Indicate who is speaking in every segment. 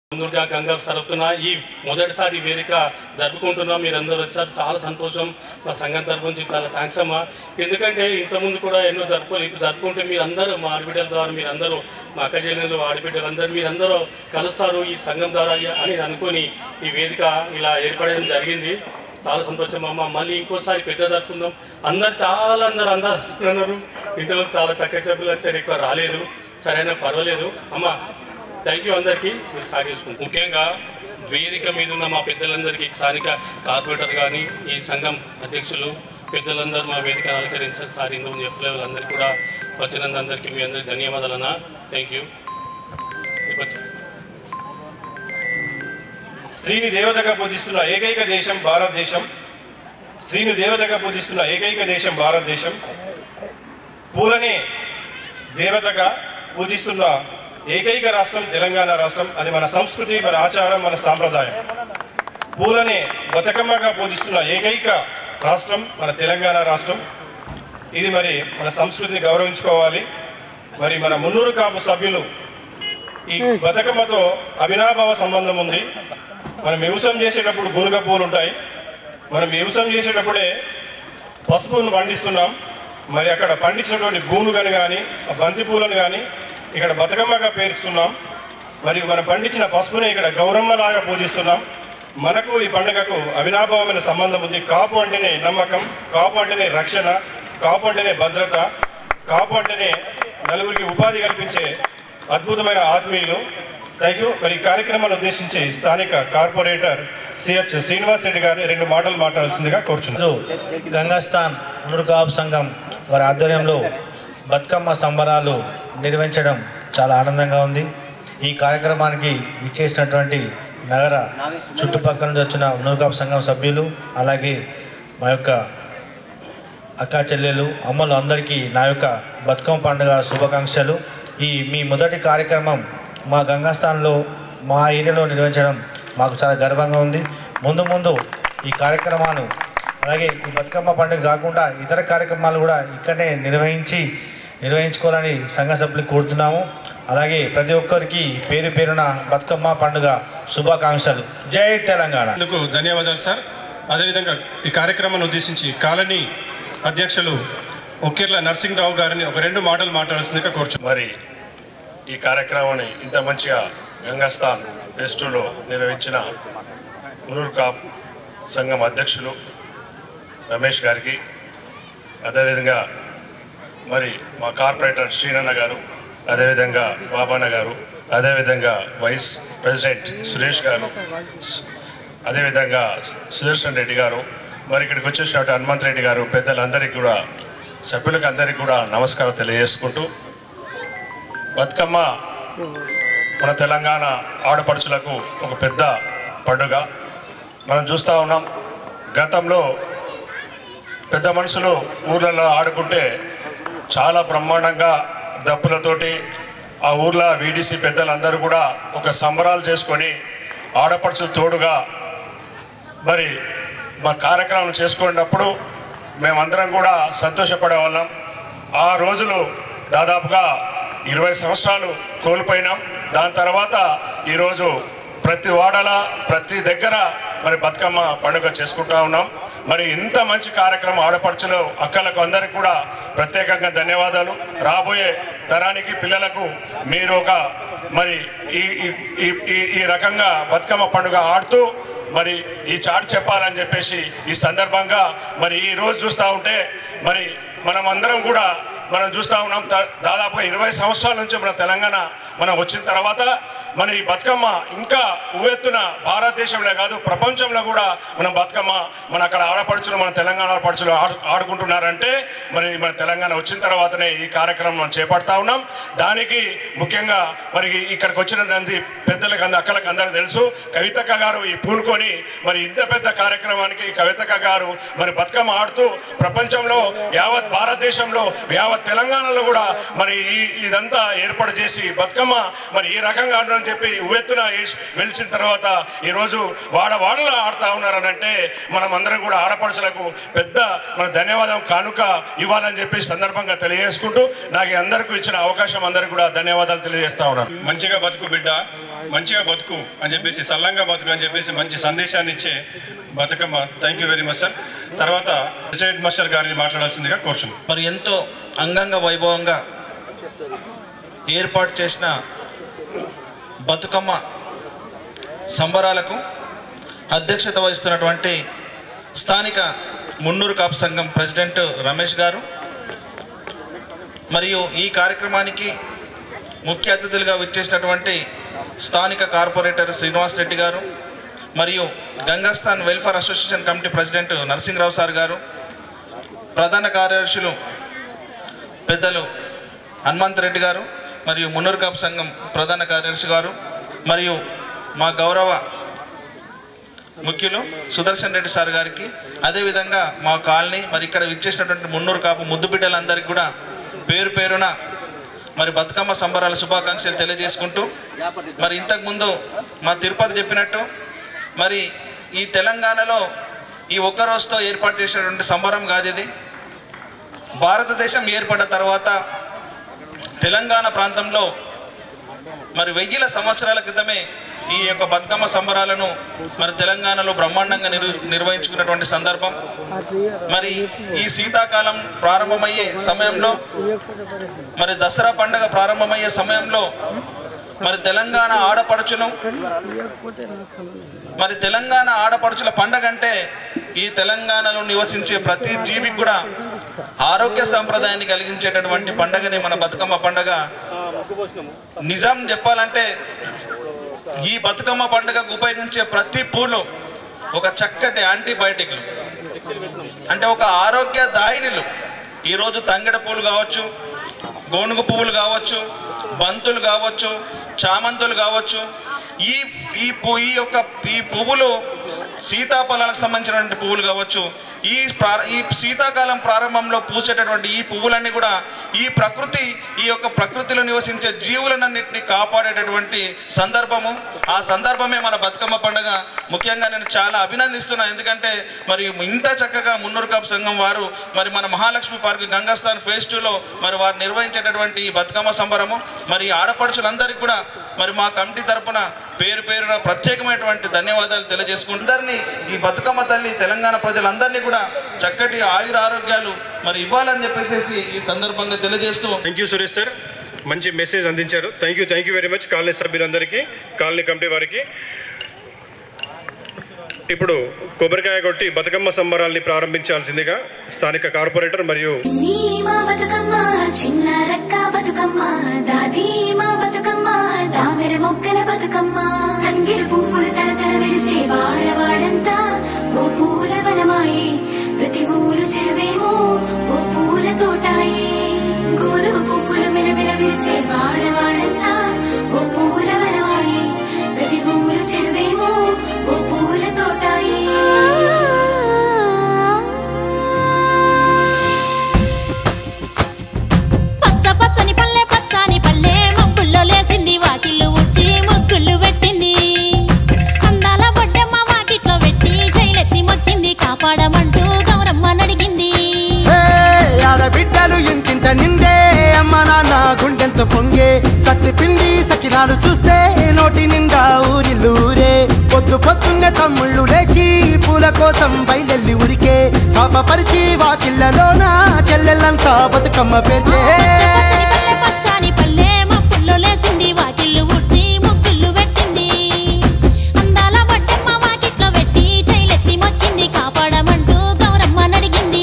Speaker 1: ముందుగా గంగా సరుపుతున్న ఈ మొదటిసారి వేదిక జరుపుకుంటున్నాం మీరందరూ వచ్చారు చాలా సంతోషం మా సంఘం తరపు నుంచి చాలా థ్యాంక్స్ అమ్మా ఎందుకంటే ఇంతకుముందు కూడా ఎన్నో జరుపుకోవాలి ఇప్పుడు జరుపుకుంటే మీరందరూ మా ఆడబిడ్డల ద్వారా మీరందరూ మా అక్క చెల్లెలు ఆడబిడ్డలు అందరూ మీరందరూ కలుస్తారు ఈ సంఘం ద్వారా అని అనుకొని ఈ వేదిక ఇలా ఏర్పడడం జరిగింది చాలా సంతోషం అమ్మ మళ్ళీ ఇంకోసారి పెద్ద జరుపుకుందాం అందరు చాలా అందరు అందరు వస్తున్నారు ఇంతకుముందు చాలా తక్కువ చెప్పులు వచ్చారు ఎక్కువ రాలేదు సరైన పర్వాలేదు అమ్మ థ్యాంక్ యూ అందరికీ మీరు స్టార్ట్ చేసుకుంటాం ముఖ్యంగా వేదిక మీద ఉన్న మా పెద్దలందరికీ స్థానిక కార్పొరేటర్ కానీ ఈ సంఘం అధ్యక్షులు పెద్దలందరూ మా వేదిక అలంకరించారు సార్ ఇందుకు చెప్పలే వాళ్ళందరికీ కూడా వచ్చినందరికీ మీ అందరికీ ధన్యవాదాలన్నా థ్యాంక్ యూ
Speaker 2: స్త్రీని దేవతగా పూజిస్తున్న ఏకైక దేశం భారతదేశం స్త్రీని దేవతగా పూజిస్తున్న ఏకైక దేశం భారతదేశం పూలని దేవతగా పూజిస్తున్న ఏకైక రాష్ట్రం తెలంగాణ రాష్ట్రం అది మన సంస్కృతి మన ఆచారం మన సాంప్రదాయం పూలని బతుకమ్మగా పూజిస్తున్న ఏకైక రాష్ట్రం మన తెలంగాణ రాష్ట్రం ఇది మరి మన సంస్కృతిని గౌరవించుకోవాలి మరి మన మున్నూరు కాపు సభ్యులు ఈ బతుకమ్మతో అవినాభావ సంబంధం ఉంది మనం వ్యవసాయం చేసేటప్పుడు గునుగ పూలు ఉంటాయి మనం వ్యవసాయం చేసేటప్పుడే పసుపును పండిస్తున్నాం మరి అక్కడ పండించినటువంటి గూనుగని కానీ ఆ బంతి పూలను కానీ ఇక్కడ బతుకమ్మగా పేరుస్తున్నాం మరియు మనం పండించిన పసుపుని ఇక్కడ గౌరమ్మలాగా పూజిస్తున్నాం మనకు ఈ పండుగకు అవినాభావమైన సంబంధం ఉంది కాపు అంటేనే నమ్మకం కాపు అంటేనే రక్షణ కాపు అంటేనే భద్రత కాపు అంటేనే నలుగురికి ఉపాధి కల్పించే అద్భుతమైన ఆత్మీయులు థ్యాంక్ యూ మరి ఈ కార్యక్రమాన్ని ఉద్దేశించి స్థానిక కార్పొరేటర్ సిహెచ్ శ్రీనివాస్ రెడ్డి గారిని రెండు మాటలు మాట్లాడాల్సిందిగా కోరుచున్నాను
Speaker 3: ఈరోజు గంగాస్థాన్ మునుగాబ్ సంఘం వారి ఆధ్వర్యంలో బతుకమ్మ సంబరాలు నిర్వహించడం చాలా ఆనందంగా ఉంది ఈ కార్యక్రమానికి విచ్చేసినటువంటి నగర చుట్టుపక్కల నుంచి వచ్చిన మునుగాబ్ సంఘం సభ్యులు అలాగే మా యొక్క అక్కా చెల్లెలు అమ్మలు అందరికీ నా యొక్క బతుకమ్మ పండుగ శుభాకాంక్షలు ఈ మీ మొదటి కార్యక్రమం మా గంగాస్థాన్లో మా ఏరియాలో నిర్వహించడం మాకు చాలా గర్వంగా ఉంది ముందు ముందు ఈ కార్యక్రమాలు అలాగే ఈ బతుకమ్మ పండుగ కాకుండా ఇతర కార్యక్రమాలు కూడా ఇక్కడనే నిర్వహించి నిర్వహించుకోవాలని సంఘ సభ్యులకు కోరుతున్నాము అలాగే ప్రతి ఒక్కరికి పేరు పేరున బతుకమ్మ పండుగ శుభాకాంక్షలు జై తెలంగాణ
Speaker 2: అందుకు ధన్యవాదాలు సార్ అదేవిధంగా ఈ కార్యక్రమాన్ని ఉద్దేశించి కాలనీ అధ్యక్షులు ఒక్కిర్ల నరసింహరావు గారిని ఒక రెండు మాటలు మాట్లాడాల్సిందిగా కోరుచున్నాను
Speaker 4: మరి ఈ కార్యక్రమాన్ని ఇంత మంచిగా గంగాస్థాన్ ఫెస్టులో నిర్వహించిన మునూర్ కాప్ సంఘం అధ్యక్షులు రమేష్ గారికి అదేవిధంగా మరి మా కార్పొరేటర్ శ్రీనన్న గారు అదేవిధంగా బాబాన్న గారు అదేవిధంగా వైస్ ప్రెసిడెంట్ సురేష్ గారు స్- అదేవిధంగా సుదర్శన్ రెడ్డి గారు మరి ఇక్కడికి వచ్చేసినట్టు హనుమంత్ రెడ్డి గారు పెద్దలందరికీ కూడా సభ్యులకు అందరికీ కూడా నమస్కారం తెలియజేసుకుంటూ బతుకమ్మ మన తెలంగాణ ఆడపడుచులకు ఒక పెద్ద పండుగ మనం చూస్తూ ఉన్నాం గతంలో పెద్ద మనుషులు ఊర్లలో ఆడుకుంటే చాలా బ్రహ్మాండంగా దప్పులతోటి ఆ ఊర్లో వీడిసి పెద్దలందరూ కూడా ఒక సంబరాలు చేసుకొని ఆడపడుచులు తోడుగా మరి మా కార్యక్రమం చేసుకున్నప్పుడు మేమందరం కూడా సంతోషపడే వాళ్ళం ఆ రోజులు దాదాపుగా ఇరవై సంవత్సరాలు కోల్పోయినాం దాని తర్వాత ఈరోజు ప్రతి వాడల ప్రతి దగ్గర మరి బతుకమ్మ పండుగ చేసుకుంటా ఉన్నాం మరి ఇంత మంచి కార్యక్రమం ఆడపడుచులు అక్కలకు అందరికి కూడా ప్రత్యేకంగా ధన్యవాదాలు రాబోయే తరానికి పిల్లలకు మీరు ఒక మరి ఈ ఈ- ఈ- ఈ- ఈ రకంగా బతుకమ్మ పండుగ ఆడుతూ మరి ఈ చాటు చెప్పాలని చెప్పేసి ఈ సందర్భంగా మరి ఈ రోజు చూస్తూ ఉంటే మరి మనం అందరం కూడా మనం చూస్తూ ఉన్నాం దా- దాదాపుగా ఇరవై సంవత్సరాల నుంచి మన తెలంగాణ మనం వచ్చిన తర్వాత మన ఈ బతుకమ్మ ఇంకా ఉవ్వెత్తున భారతదేశంలో కాదు ప్రపంచంలో కూడా మనం బతుకమ్మ మన అక్కడ ఆడపడుచులు మన తెలంగాణ ఆడపడుచులు ఆడు ఆడుకుంటున్నారంటే మరి మన తెలంగాణ వచ్చిన తర్వాతనే ఈ కార్యక్రమం మనం చేపడతా ఉన్నాం దానికి ముఖ్యంగా మరి ఇక్కడికి వచ్చిన మంది పెద్దలకు అంద అక్కలకు అందరూ తెలుసు కవితక్క గారు ఈ పూనుకొని మరి ఇంత పెద్ద కార్యక్రమానికి కవితక్క గారు మరి బతుకమ్మ ఆడుతూ ప్రపంచంలో యావత్ భారతదేశంలో యావత్ తెలంగాణలో కూడా మరి ఈ ఇదంతా ఏర్పాటు చేసి బతుకమ్మ మరి ఈ రకంగా ఆడడం చెప్పి ఉవ్వెత్తున వేసి- వెలిసిన తర్వాత ఈరోజు వాడ వాడలా ఆడుతా ఉన్నారనంటే మనం అందరం కూడా ఆడపడుచులకు పెద్ద మన ధన్యవాదం కానుక ఇవ్వాలని చెప్పి సందర్భంగా తెలియజేసుకుంటూ నాకు ఈ అందరికీ ఇచ్చిన అవకాశం అందరికీ కూడా ధన్యవాదాలు తెలియజేస్తా ఉన్నాను
Speaker 2: మంచిగా బతుకు బిడ్డ మంచిగా బతుకు అని చెప్పేసి సల్లంగా బతుకు అని చెప్పేసి మంచి సందేశాన్ని ఇచ్చే Bathukamma thank you very much sir తర్వాత ప్రెసిడెంట్ మాస్టర్ గారిని మాట్లాడాల్సిందిగా కోరుచున్నాం
Speaker 5: మరి ఎంతో అంగంగ వైభవంగా ఏర్పాటు చేసిన బతుకమ్మ సంబరాలకు అధ్యక్షత వహిస్తున్నటువంటి స్థానిక మున్నూరు కాపు సంఘం ప్రెసిడెంట్ రమేష్ గారు మరియు ఈ కార్యక్రమానికి ముఖ్య అతిథులుగా విచ్చేసినటువంటి స్థానిక కార్పొరేటర్ శ్రీనివాస్ రెడ్డి గారు మరియు Gangasthan welfare association committee president Narasimharao sir garu ప్రధాన కార్యదర్శులు పెద్దలు హనుమంత్ రెడ్డి గారు మరియు మున్నూరు కాపు సంఘం ప్రధాన కార్యదర్శి గారు మరియు మా గౌరవ ముఖ్యులు సుదర్శన్ రెడ్డి సార్ గారికి అదేవిధంగా మా కాలనీ మరి ఇక్కడ విచ్చేసినటువంటి మున్నూరు కాపు ముద్దు బిడ్డలందరికీ కూడా పేరు పేరున మరి బతుకమ్మ సంబరాల శుభాకాంక్షలు తెలియజేసుకుంటూ మరి ఇంతకుముందు మా తిరుపతి చెప్పినట్టు మరి ఈ తెలంగాణలో ఈ ఒక్క రోజుతో ఏర్పాటు చేసినటువంటి సంబరం కాదు ఇది భారతదేశం ఏర్పడ్డ తర్వాత తెలంగాణ ప్రాంతంలో మరి వెయ్యిల సంవత్సరాల క్రితమే ఈ యొక్క బతుకమ్మ సంబరాలను మరి తెలంగాణలో బ్రహ్మాండంగా నిర్ నిర్వహించుకున్నటువంటి సందర్భం మరి ఈ శీతాకాలం ప్రారంభమయ్యే సమయంలో మరి దసరా పండుగ ప్రారంభమయ్యే సమయంలో మరి తెలంగాణ ఆడపడుచును మరి తెలంగాణ ఆడపడుచుల పండగ అంటే ఈ తెలంగాణలో నివసించే ప్రతి జీవికి కూడా ఆరోగ్య సంప్రదాయాన్ని కలిగించేటటువంటి పండగని మన బతుకమ్మ పండగ నిజం చెప్పాలంటే ఈ బతుకమ్మ పండుగకు ఉపయోగించే ప్రతి పూలు ఒక చక్కటి యాంటీబయాటిక్లు అంటే ఒక ఆరోగ్య దాయినిలు ఈరోజు తంగెడ పూలు కావచ్చు గోనుగు పువ్వులు కావచ్చు బంతులు కావచ్చు చామంతులు కావచ్చు ఈ ఈ పు- ఈ యొక్క ఈ పువ్వులు సీతాఫలాలకు సంబంధించినటువంటి పువ్వులు కావచ్చు ఈ ప్రా ఈ శీతాకాలం ప్రారంభంలో పూసేటటువంటి ఈ పువ్వులన్నీ కూడా ఈ ప్రకృతి ఈ యొక్క ప్రకృతిలో నివసించే జీవులన్నింటినీ కాపాడేటటువంటి సందర్భము ఆ సందర్భమే మన బతుకమ్మ పండుగ ముఖ్యంగా నేను చాలా అభినందిస్తున్నా ఎందుకంటే మరి ఇంత చక్కగా మున్నూరు కాపు సంఘం వారు మరి మన మహాలక్ష్మి పార్క్ గంగాస్థాన్ ఫేజ్ టూలో మరి వారు నిర్వహించేటటువంటి ఈ బతుకమ్మ సంబరము మరి ఈ ఆడపడుచులందరికీ కూడా మరి మా కమిటీ తరపున పేరు పేరున ప్రత్యేకమైనటువంటి ధన్యవాదాలు తెలియజేసుకుంటూ అందరినీ ఈ బతుకమ్మ తల్లి తెలంగాణ ప్రజలందరినీ కూడా చక్కటి ఆయుర ఆరోగ్యాలు మరి ఇవ్వాలని చెప్పేసి ఈ సందర్భంగా తెలియజేస్తూ
Speaker 2: థ్యాంక్ యూ సురేష్ సార్ మంచి మెసేజ్ అందించారు thank you thank you very much colony సభ్యులందరికీ కాలనీ కమిటీ వారికి ఇప్పుడు కొబ్బరికాయ కొట్టి బతుకమ్మ సంబరాల్ని ప్రారంభించాల్సిందిగా స్థానిక కార్పొరేటర్ మరియు
Speaker 6: నీ మా బతుకమ్మ చిన్న రక్క బతుకమ్మ దాది మా బతుకమ్మ దామెర మొగ్గల బతుకమ్మ తంగిడు పువ్వులు తడతడ వెలిసే వాడవాడంతా ఓ పూల వనమాయే ప్రతి ఊరు చెరువేమో ఓ పూల తోటాయే గోనుగు పువ్వులు మెలమెల విరిసే వాడవాడంతా ఓ పూల వనమాయే ప్రతి ఊరు చెరువేమో ఓ పూల
Speaker 7: పచ్చ పచ్చని పల్లె పచ్చని పల్లె మబ్బుల్లో లేసింది వాకిళ్ళు ఉచ్చి ముగ్గులు పెట్టింది అందాల బొడ్డమ్మ వాకిట్లో పెట్టి జైలెత్తి మొక్కింది కాపాడమంటూ గౌరమ్మ నడిగింది
Speaker 8: ఏ, ఆడబిడ్డలు ఇంటింట నిందే అమ్మ నాన్న గుండెంత పొంగే సత్తి పిండి సకినాలు చూస్తే నోటి నిండా ఊరిల్లూరే పొద్దు పొద్దున్నే తమ్ముళ్ళు లేచి పూల కోసం బయలెల్లి ఉరికే శాపపరిచి వాకిళ్ళలోన చెల్లెళ్ళంతా బతుకమ్మ పేర్చే
Speaker 7: పచ్చని పల్లె పచ్చని పల్లె మబ్బుల్లో లేసింది వాకిళ్ళు ఉచ్చి ముగ్గులు పెట్టింది అందాల బొడ్డమ్మ వాకిట్లో పెట్టి జైలెత్తి మొక్కింది కాపాడమంటూ గౌరమ్మ నడిగింది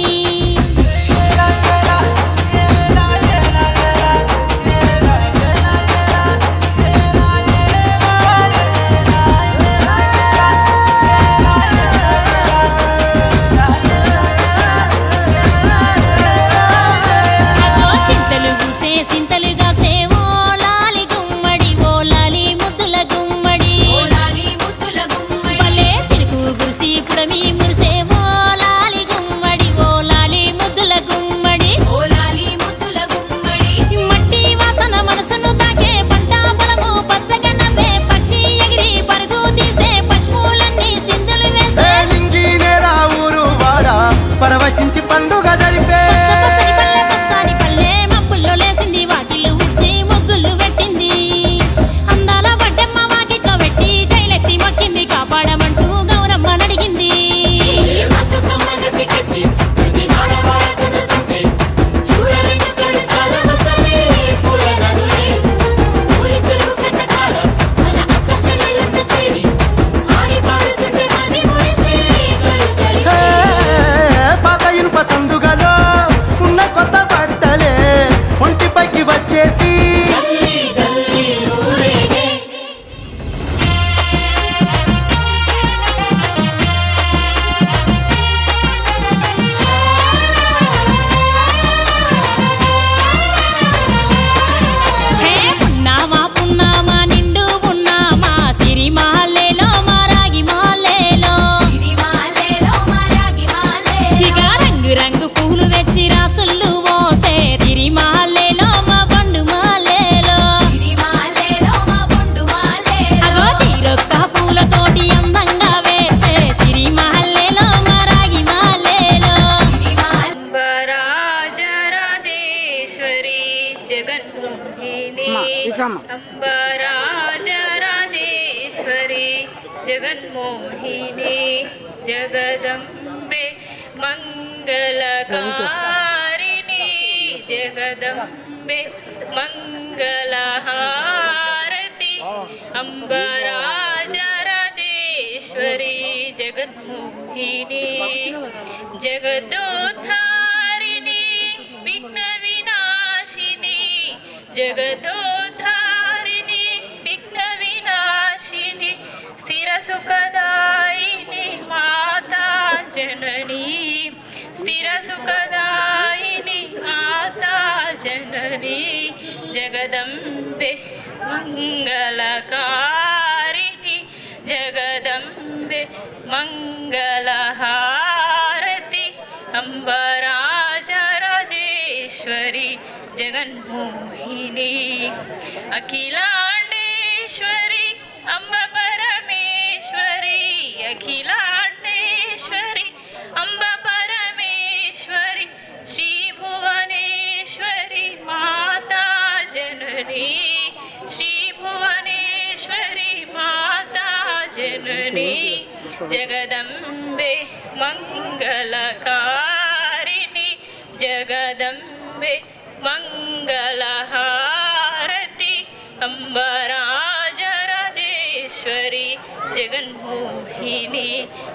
Speaker 7: అదో చింతలు పూసే
Speaker 9: జగన్మోహిని జగదంబే మంగళకారిణి జగదంబే మంగళహారతి అంబరాజరాజేశ్వరి జగన్మోహిని జగదోద్ధారిణి విఘ్న వినాశిని జగదోద్ధారిణి విఘ్న వినాశిని స్థిర సుఖదాయిని మాతా జననీ స్థిర సుఖదాయిని మాతా జననీ జగదంబే మంగళకారిణి జగదంబే మంగళహారతి అంబరాజరాజేశ్వరి జగన్మోహిని అఖిలాండేశ్వరి అంబ పరమేశ్వరి అఖిలాండేశ్వరి అంబ పరమేశ్వరి శ్రీ భువనేశ్వరి మాతా జననీ శ్రీ భువనేశ్వరి మాతా జననీ జగదంబే మంగళకారిణి జగదంబే మంగళహారతి అంబరాజరాజేశ్వరి జగన్మోహిని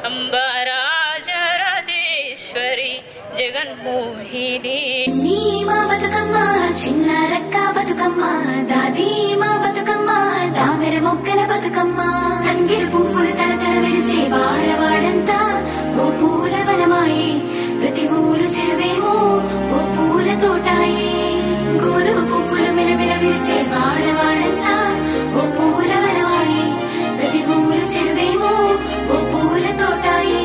Speaker 9: అంబరాజరాజేశ్వరి జగన్మోహిని
Speaker 6: నీ మా బతుకమ్మ చిన్న రక్క బతుకమ్మ దాది మా బతుకమ్మ దామెర మొగ్గల బతుకమ్మ తంగిడు పువ్వులు తడతడ వెలిసే వాడవాడంతా ఓ పూల వనమాయే ప్రతి ఊరు చెరువేమో ఓ పూల తోటాయే గోనుగు పువ్వులు మెలమెల విరిసే వాడవాడంతా ఓ పూల వనమాయే ప్రతి ఊరు చెరువేమో ఓ పూల తోటాయే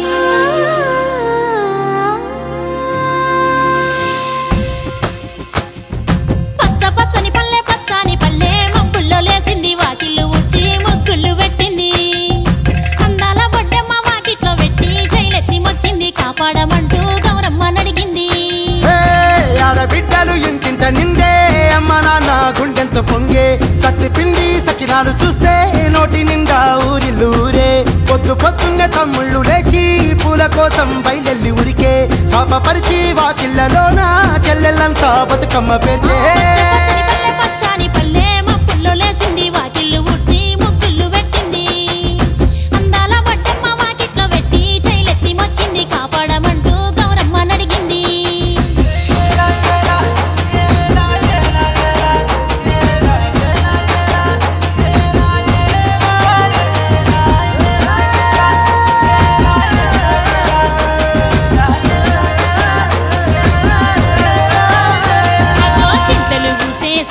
Speaker 7: పచ్చ పచ్చని పల్లె పచ్చని పల్లె మబ్బుల్లో లేసింది వాకిళ్ళు ఉచ్చి ముగ్గులు పెట్టింది అందాల బొడ్డమ్మ వాకిట్లో పెట్టి జైలెత్తి మొక్కింది కాపాడమంటూ గౌరమ్మ నడిగింది
Speaker 8: ఏ, ఆడబిడ్డలు ఇంటింట నిందే అమ్మ నాన్న గుండెంత పొంగే సత్తి పిండి సకినాలు చూస్తే నోటి నిండా ఊరిల్లూరే పొద్దు పొద్దున్నే తమ్ముళ్ళు లేచి పూల కోసం బయలెల్లి ఉరికే శాపపరిచి వాకిళ్ళలోన చెల్లెళ్ళంతా బతుకమ్మ పేర్చే
Speaker 7: పచ్చని పల్లె పచ్చని పల్లె మబ్బుల్లో లేసింది వాకిళ్ళు ఉచ్చి ముగ్గులు పెట్టింది అందాల బొడ్డమ్మ వాకిట్లో పెట్టి జైలెత్తి మొక్కింది కాపాడమంటూ గౌరమ్మ నడిగింది అదో చింతలు పూసే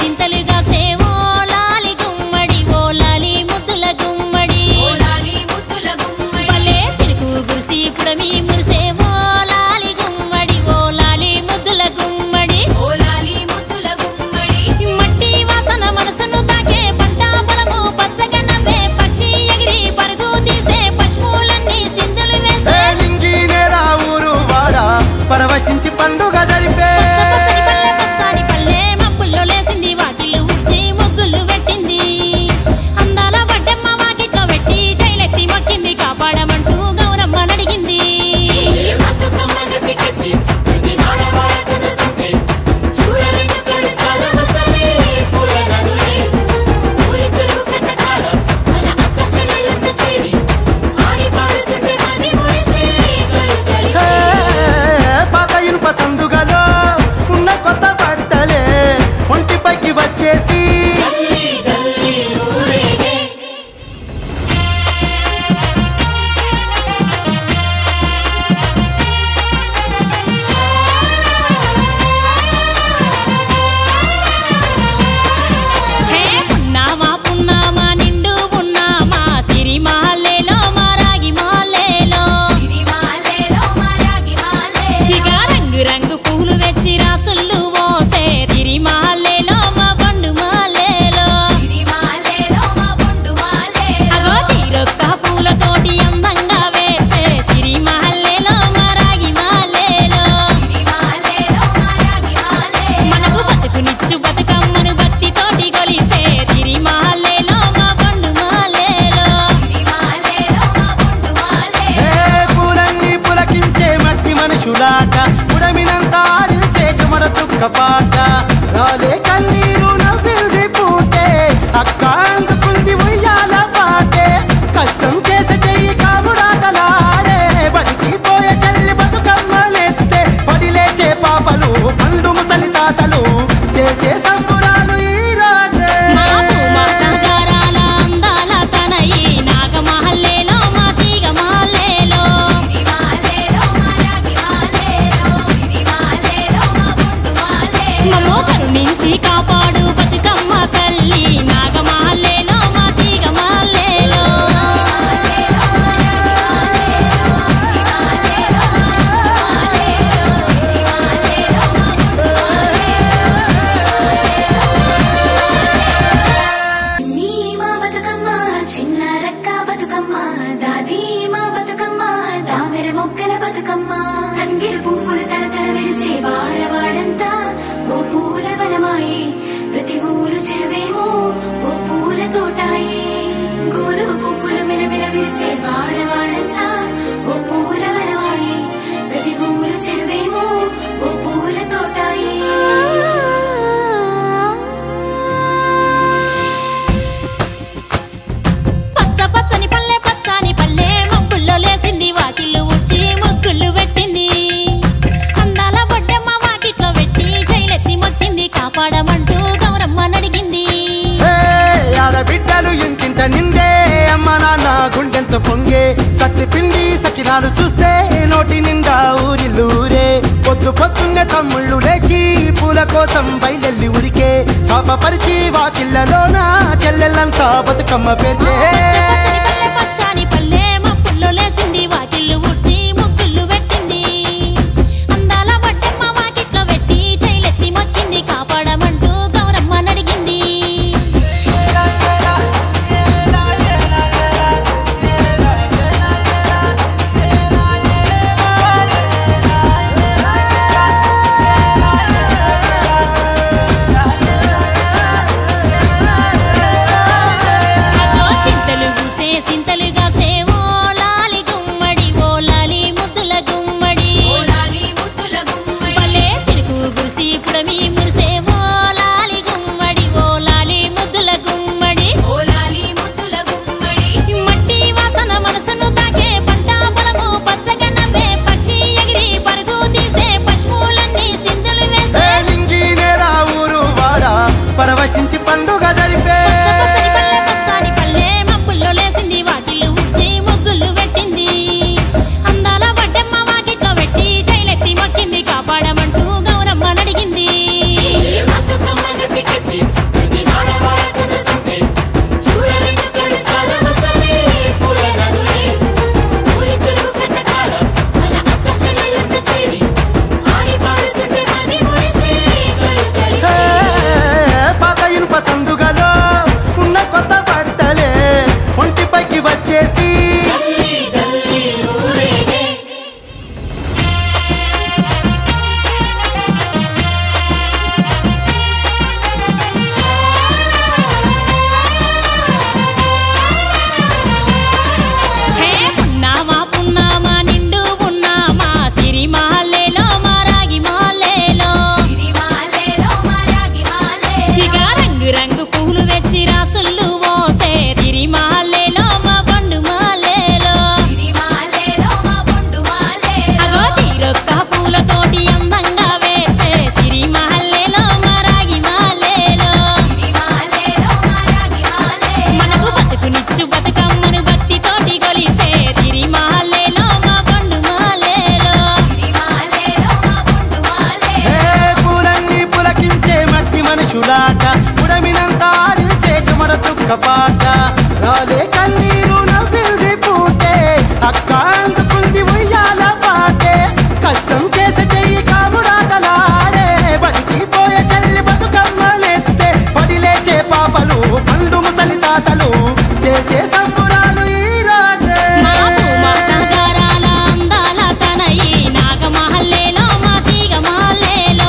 Speaker 8: నిందే అమ్మ నాన్న గుండెంత పొంగే సత్తి పిండి సకినాలు చూస్తే నోటి నిండా ఊరిల్లూరే పొద్దు పొద్దున్నే తమ్ముళ్ళు లేచి పూల కోసం బయలెల్లి ఉరికే శాపపరిచి వాకిళ్ళలోన చెల్లెళ్ళంతా బతుకమ్మ పేర్చే
Speaker 7: పల్లె పచ్చాని పల్లె మప్పుల్లో లేసింది వాకిళ్ళు ఊడ్చి ముగ్గులు పెట్టింది అందాల వడ్డమ్మ వాకిట్లో పెట్టి చైలెత్తి మొక్కింది కాపాడమంటూ గౌరమ్మ నడిగింది అదో చింతలు పూసే సింతలుగా సేవో లాలి గుమ్మడి ఓ లాలి ముద్దుల గుమ్మడి భలే చిరుకు గురిసి పుడమి మురిసే ఓ లాలి గుమ్మడి ఓ లాలి ముద్దుల గుమ్మడి మట్టి వాసన మనసును తాకే పంట పొలము పచ్చగా నవ్వే పక్షి ఎగిరి పరుగు తీసే పశువులన్నీ సింధులు
Speaker 8: ఏ
Speaker 7: వేసే
Speaker 8: నింగి నేల ఊరు వాడ పరవశించి పండుగ జరిపే
Speaker 7: పచ్చని పల్లె పచ్చని పల్లె మబ్బుల్లో లేసింది వాకిళ్ళు ఉచ్చి ముగ్గులు పెట్టింది అందాల వడ్డమ్మ వాకిట్లో పెట్టి చైలెత్తి మొక్కింది కాపాడమంటూ గౌరమ్మ నడిగింది
Speaker 8: ఏ, పాత ఇనుప సందుగలో ఉన్న కొత్త బట్టలే ఒంటిపైకి వచ్చేసి
Speaker 7: హే పున్నామా పున్నామా నిండు పున్నామా సిరి మాలేలో మారాగి మాలేలో ఇక రంగు రంగు పూలు తెచ్చి రాసులు పోసే సిరి మాలేలో మా బండు మాలేలో అగో తీరొక్క పూలతోటి అందంగా వేచే సిరి మాలేలో మారాగి మాలేలో మనకు బతుకునిచ్చు బతుకమ్మను భక్తితోటి కొలిసే సిరి మాలేలో మా బండు మాలేలో
Speaker 8: ఏ పూలన్నీ పులకించే మట్టి మనుషులాట ఉడమినంత ఆడించే చెమట చుక్క పాట రాలే కన్నీరు నవ్వింది పూటే అక్క అందుకుంది ఉయ్యాల పాటే కష్టం చేసే చెయ్యి కాముడాటలాడే బడికి పోయే చెల్లి బతుకమ్మనెత్తే పడి లేచే పాపలు పండు ముసలి తాతలు చేసే సంబురాలు ఈ రాజే
Speaker 7: మా భూమాతాగారాల అందాల తనయి నాగమహల్లేలో మా తీగ మాలేలో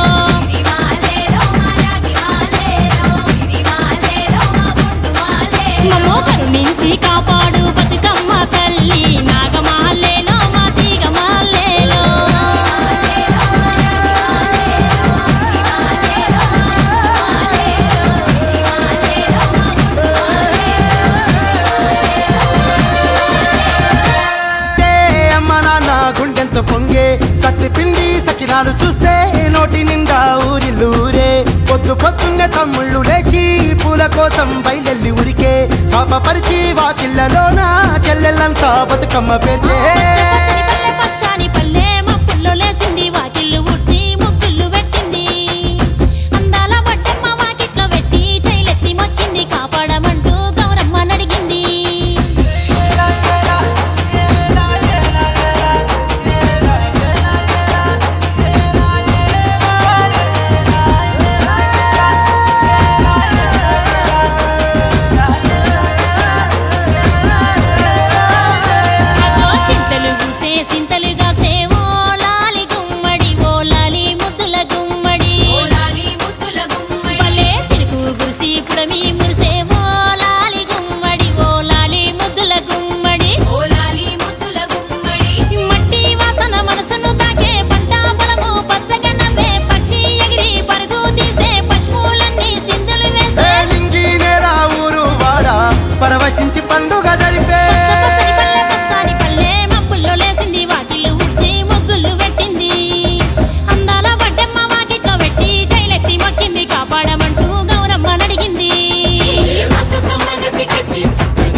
Speaker 7: మమ్మో కరుణించి కాపాడు బతుకమ్మ తల్లి నాగమహల్లేలో మా తీగ మాలేలో
Speaker 8: ఏ అమ్మ నాన్న గుండెంత పొంగే సత్తి పిండి సకినాలు చూస్తే నోటి నిండా ఊరిల్లూరే పొద్దు పొద్దున్నే తమ్ముళ్ళు లేచి పూల కోసం బయలెల్లి ఉరికే శాపపరిచి వాకిళ్ళలోన చెల్లెళ్ళంతా బతుకమ్మ పేర్చే
Speaker 7: పల్లె పచ్చాని పల్లె మప్పుల్లో లేసింది వాకిళ్ళు ఊడ్చి ముగ్గులు పెట్టింది అందాల వడ్డమ్మ వాకిట్లో పెట్టి చైలెత్తి మొక్కింది కాపాడమంటూ గౌరమ్మ నడిగింది అదో చింతలు పూసే సింతలుగా సేవో లాలి గుమ్మడి ఓ లాలి ముద్దుల గుమ్మడి భలే చిరుకు గురిసి పుడమి మురిసే ఓ లాలి గుమ్మడి ఓ లాలి ముద్దుల గుమ్మడి మట్టి వాసన మనసును తాకే పంట పొలము పచ్చగా నవ్వే పక్షి ఎగిరి పరుగు తీసే పశువులన్నీ సింధులు
Speaker 8: ఏ
Speaker 7: వేసే
Speaker 8: నింగి నేల ఊరు వాడ పరవశించి పండుగ జరిపే
Speaker 7: పచ్చని పల్లె పచ్చని పల్లె మబ్బుల్లో లేసింది వాకిళ్ళు ఉచ్చి ముగ్గులు పెట్టింది అందాల వడ్డమ్మ వాకిట్లో పెట్టి చైలెత్తి మొక్కింది కాపాడమంటూ గౌరమ్మ నడిగింది
Speaker 6: బతుకమ్మ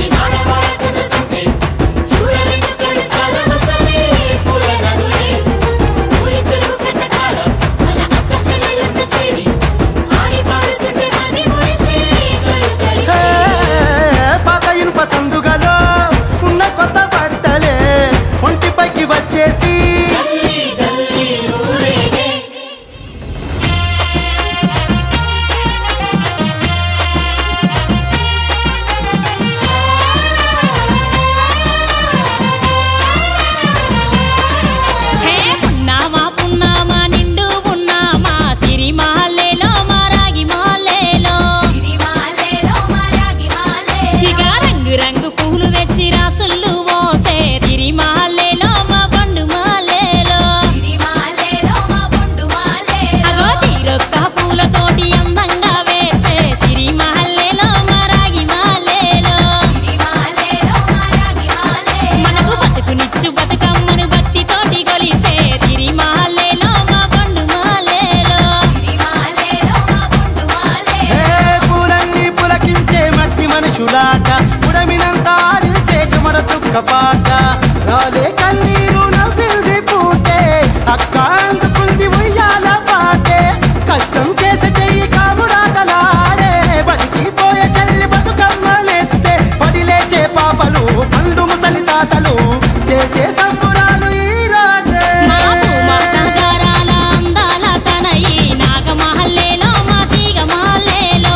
Speaker 8: ఉడమినంత ఆడించే చెమర చుక్క పాట రాలే కన్నీరు నవ్వింది పూటే అక్క అందుకుంది ఉయ్యాల పాటే కష్టం చేసే చెయ్యి కాముడాటలాడే బడికి పోయే చెల్లి బతుకమ్మ నెత్తే పడి లేచే పాపలు పండు ముసలి తాతలు చేసే సంబురాలు ఈ రాజే
Speaker 7: మా భూమాతాగారాల అందాల తనయి నాగమహల్లేలో మా తీగ మహల్లేలో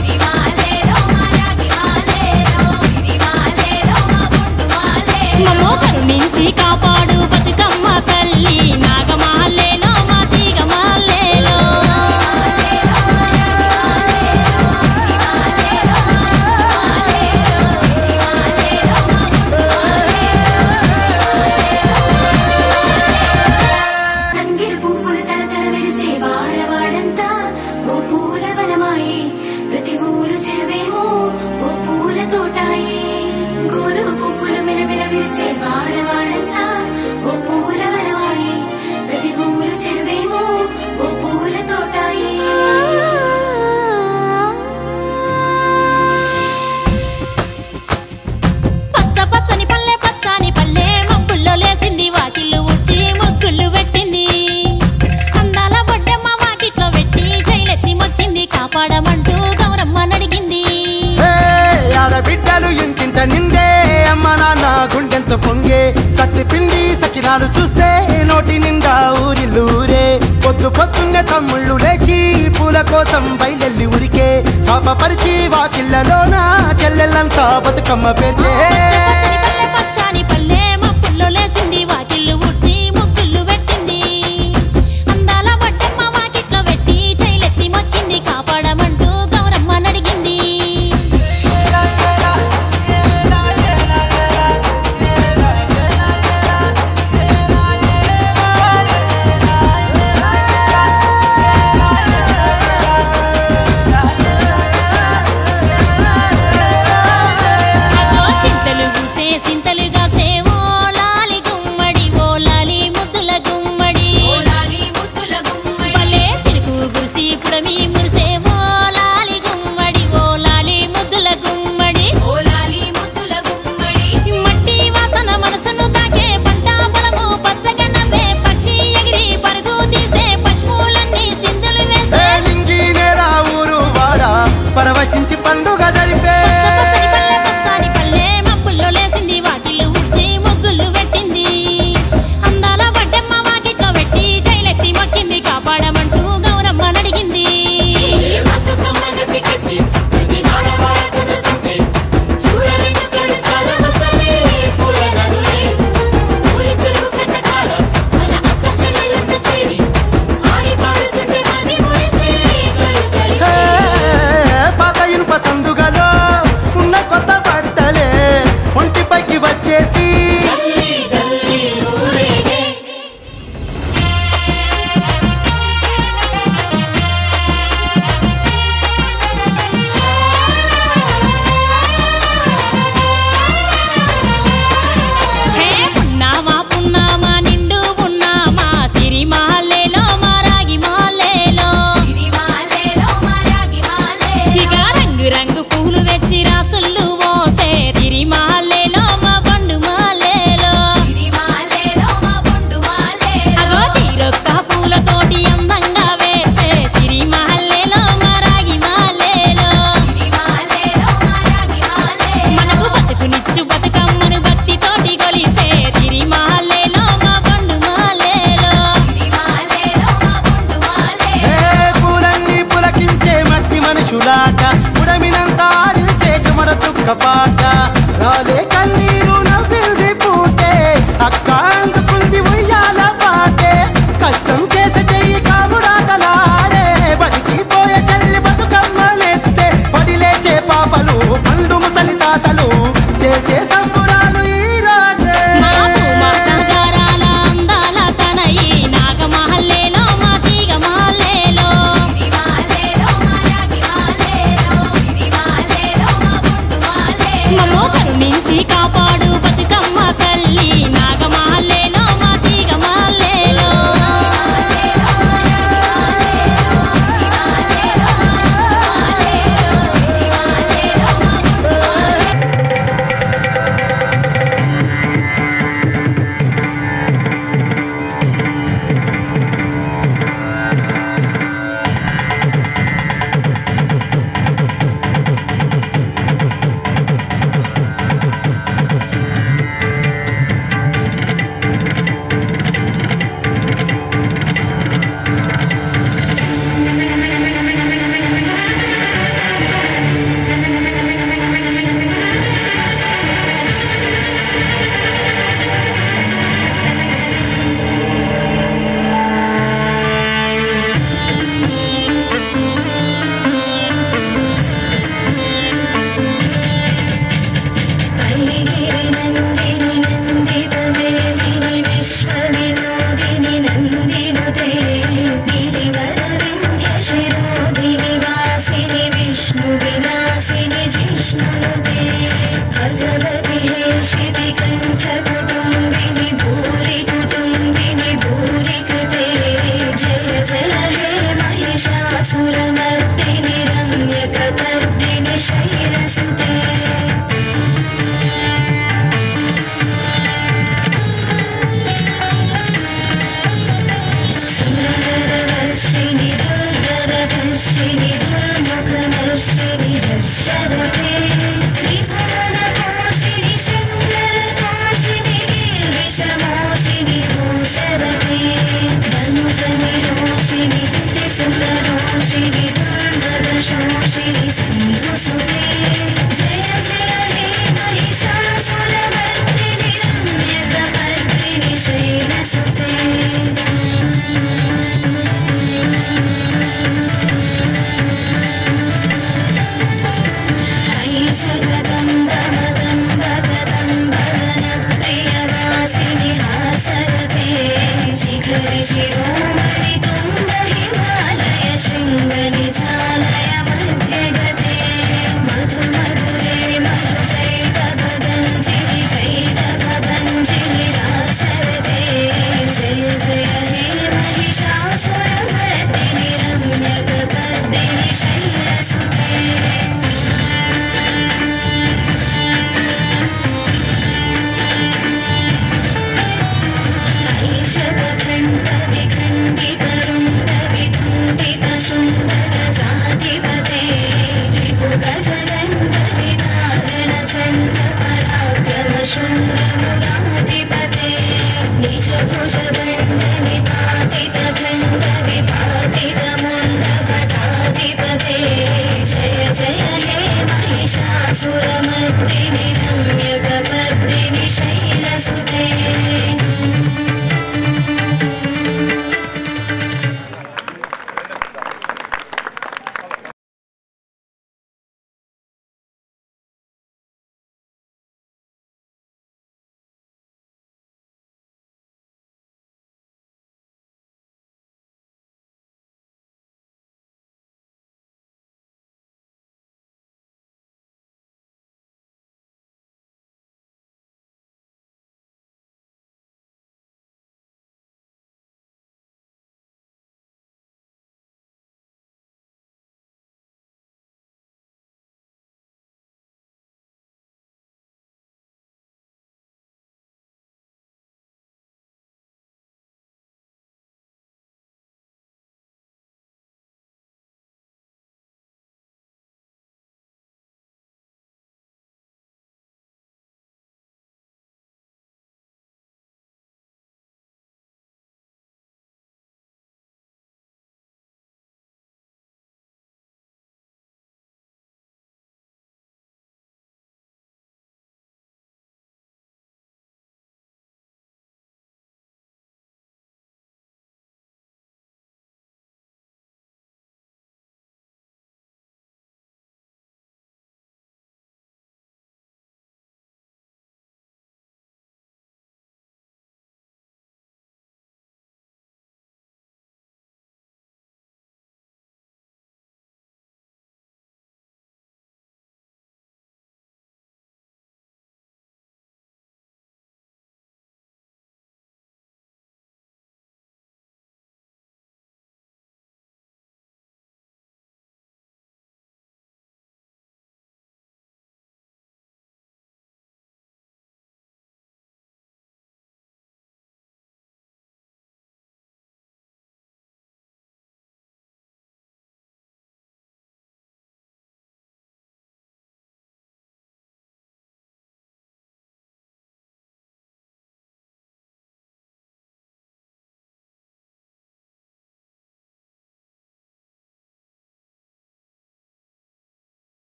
Speaker 7: మమ్మో కరుణించి కాపాడు బతుకమ్మ తల్లి నాగమహల్లేలో మా తీగ మహల్లేలో
Speaker 6: తంగిడు పువ్వులు తడతడ మెరిసే వాడవాడంతా ఓ పూల వనమాయే ప్రతి ఊరు చెరువేమో ఓ పూల తోటాయే గోరుగు పువ్వులు మెలమెల విరిసే వాడవాడంతా ఓ పూల వనమాయే ప్రతి ఊరు చెరువేమో ఓ పూల తోటాయే
Speaker 7: పచ్చ పచ్చని పల్లె పచ్చని పల్లె మబ్బుల్లో లేసింది వాకిళ్ళు ఉడ్చి ముగ్గులు పెట్టింది అందాల బొడ్డమ్మ వాకిట్లో పెట్టి జైలెత్తి మొక్కింది కాపాడమంటూ గౌరమ్మ నడిగింది
Speaker 8: ఏ, ఆడబిడ్డలు ఇంటింట నిందే అమ్మ నాన్న గుండెంత పొంగే సత్తి పిండి సకినాలు చూస్తే నోటి నిండా ఊరిల్లూరే పొద్దు పొద్దున్నే తమ్ముళ్ళు లేచి పూల కోసం బయలెల్లి ఉరికే శాపపరిచి వాకిళ్ళలోన చెల్లెళ్ళంతా బతుకమ్మ పేర్చే
Speaker 7: పచ్చని పల్లె పచ్చని పల్లె మబ్బుల్లో లేసింది వాకిళ్ళు ఉడ్చి ముగ్గులు పెట్టింది అందాల బొడ్డమ్మ వాకిట్లో పెట్టి జైలెత్తి మొక్కింది కాపాడమంటూ గౌరమ్మ నడిగింది అగో చింతలు పూసే సింతలుగా సేవో లాలి గుమ్మడి ఓ లాలి ముద్దుల గుమ్మడి భలే చిరుకు గురిసి పుడమి మురిసేవో లాలి గుమ్మడి ఓ లాలి ముద్దుల గుమ్మడి మట్టి వాసన మనసును తాకే పంట పొలము పచ్చగా నవ్వే పక్షి ఎగిరి పరుగు తీసే పశువులన్నీ సింధులు
Speaker 8: ఏ
Speaker 7: వేసే
Speaker 8: లింగి నేల ఊరు వాడ పరవశించి పండుగ జరిపే
Speaker 7: పచ్చని పల్లె పచ్చని పల్లె మబ్బుల్లో లేసింది వాకిళ్ళు ఉడ్చి ముగ్గులు పెట్టింది అందాల బడ్డమ్మ వాకిట్లో పెట్టి జైలెత్తి మొక్కింది కాపాడమంటూ గౌరమ్మ నడిగింది
Speaker 8: ఏ, పాత ఇనుప సందుగలో ఉన్న కొత్త బట్టలే ఒంటిపైకి వచ్చేసి
Speaker 7: హే పున్నామా పున్నామా నిండు పున్నామా సిరి మహల్లేలో మా రాగి మహల్లేలో ఇక రంగు రంగు పూలు తెచ్చి రాసుళ్ళు మోసే సిరి మహల్లేలో మా పండు మహల్లేలో అగో తీరొక్క పూలతోటి అందంగా వేచే సిరి మహల్లేలో మా రాగి మహల్లేలో మనకు బతుకునిచ్చు బతుకమ్మను భక్తితోటి కొలిసే సిరి మహల్లేలో మా పండు మహల్లేలో
Speaker 8: ఏ పూలన్నీ పులకించే మట్టి మనుషులాట ఉడమినంత ఆడించే చెమర చుక్క పాట రాలే కన్నీరు నవ్వింది పూటే అక్క అందుకుంది ఉయ్యాల పాటే కష్టం చేసే చెయ్యి కాముడాటలాడే బడికి పోయే చెల్లి బతుకమ్మ నెత్తే పడి లేచే పాపలు పండు ముసలి తాతలు చేసే సంబురాలు ఈ రాజే
Speaker 7: మా భూమాతాగారాల అందాల తనయి నాగమహల్లేలో మా తీగ మహల్లేలో మమ్మో కరుణించి కాపాడు బతుకమ్మ తల్లి నాగమహల్లేలో మా తీగ మహల్లేలో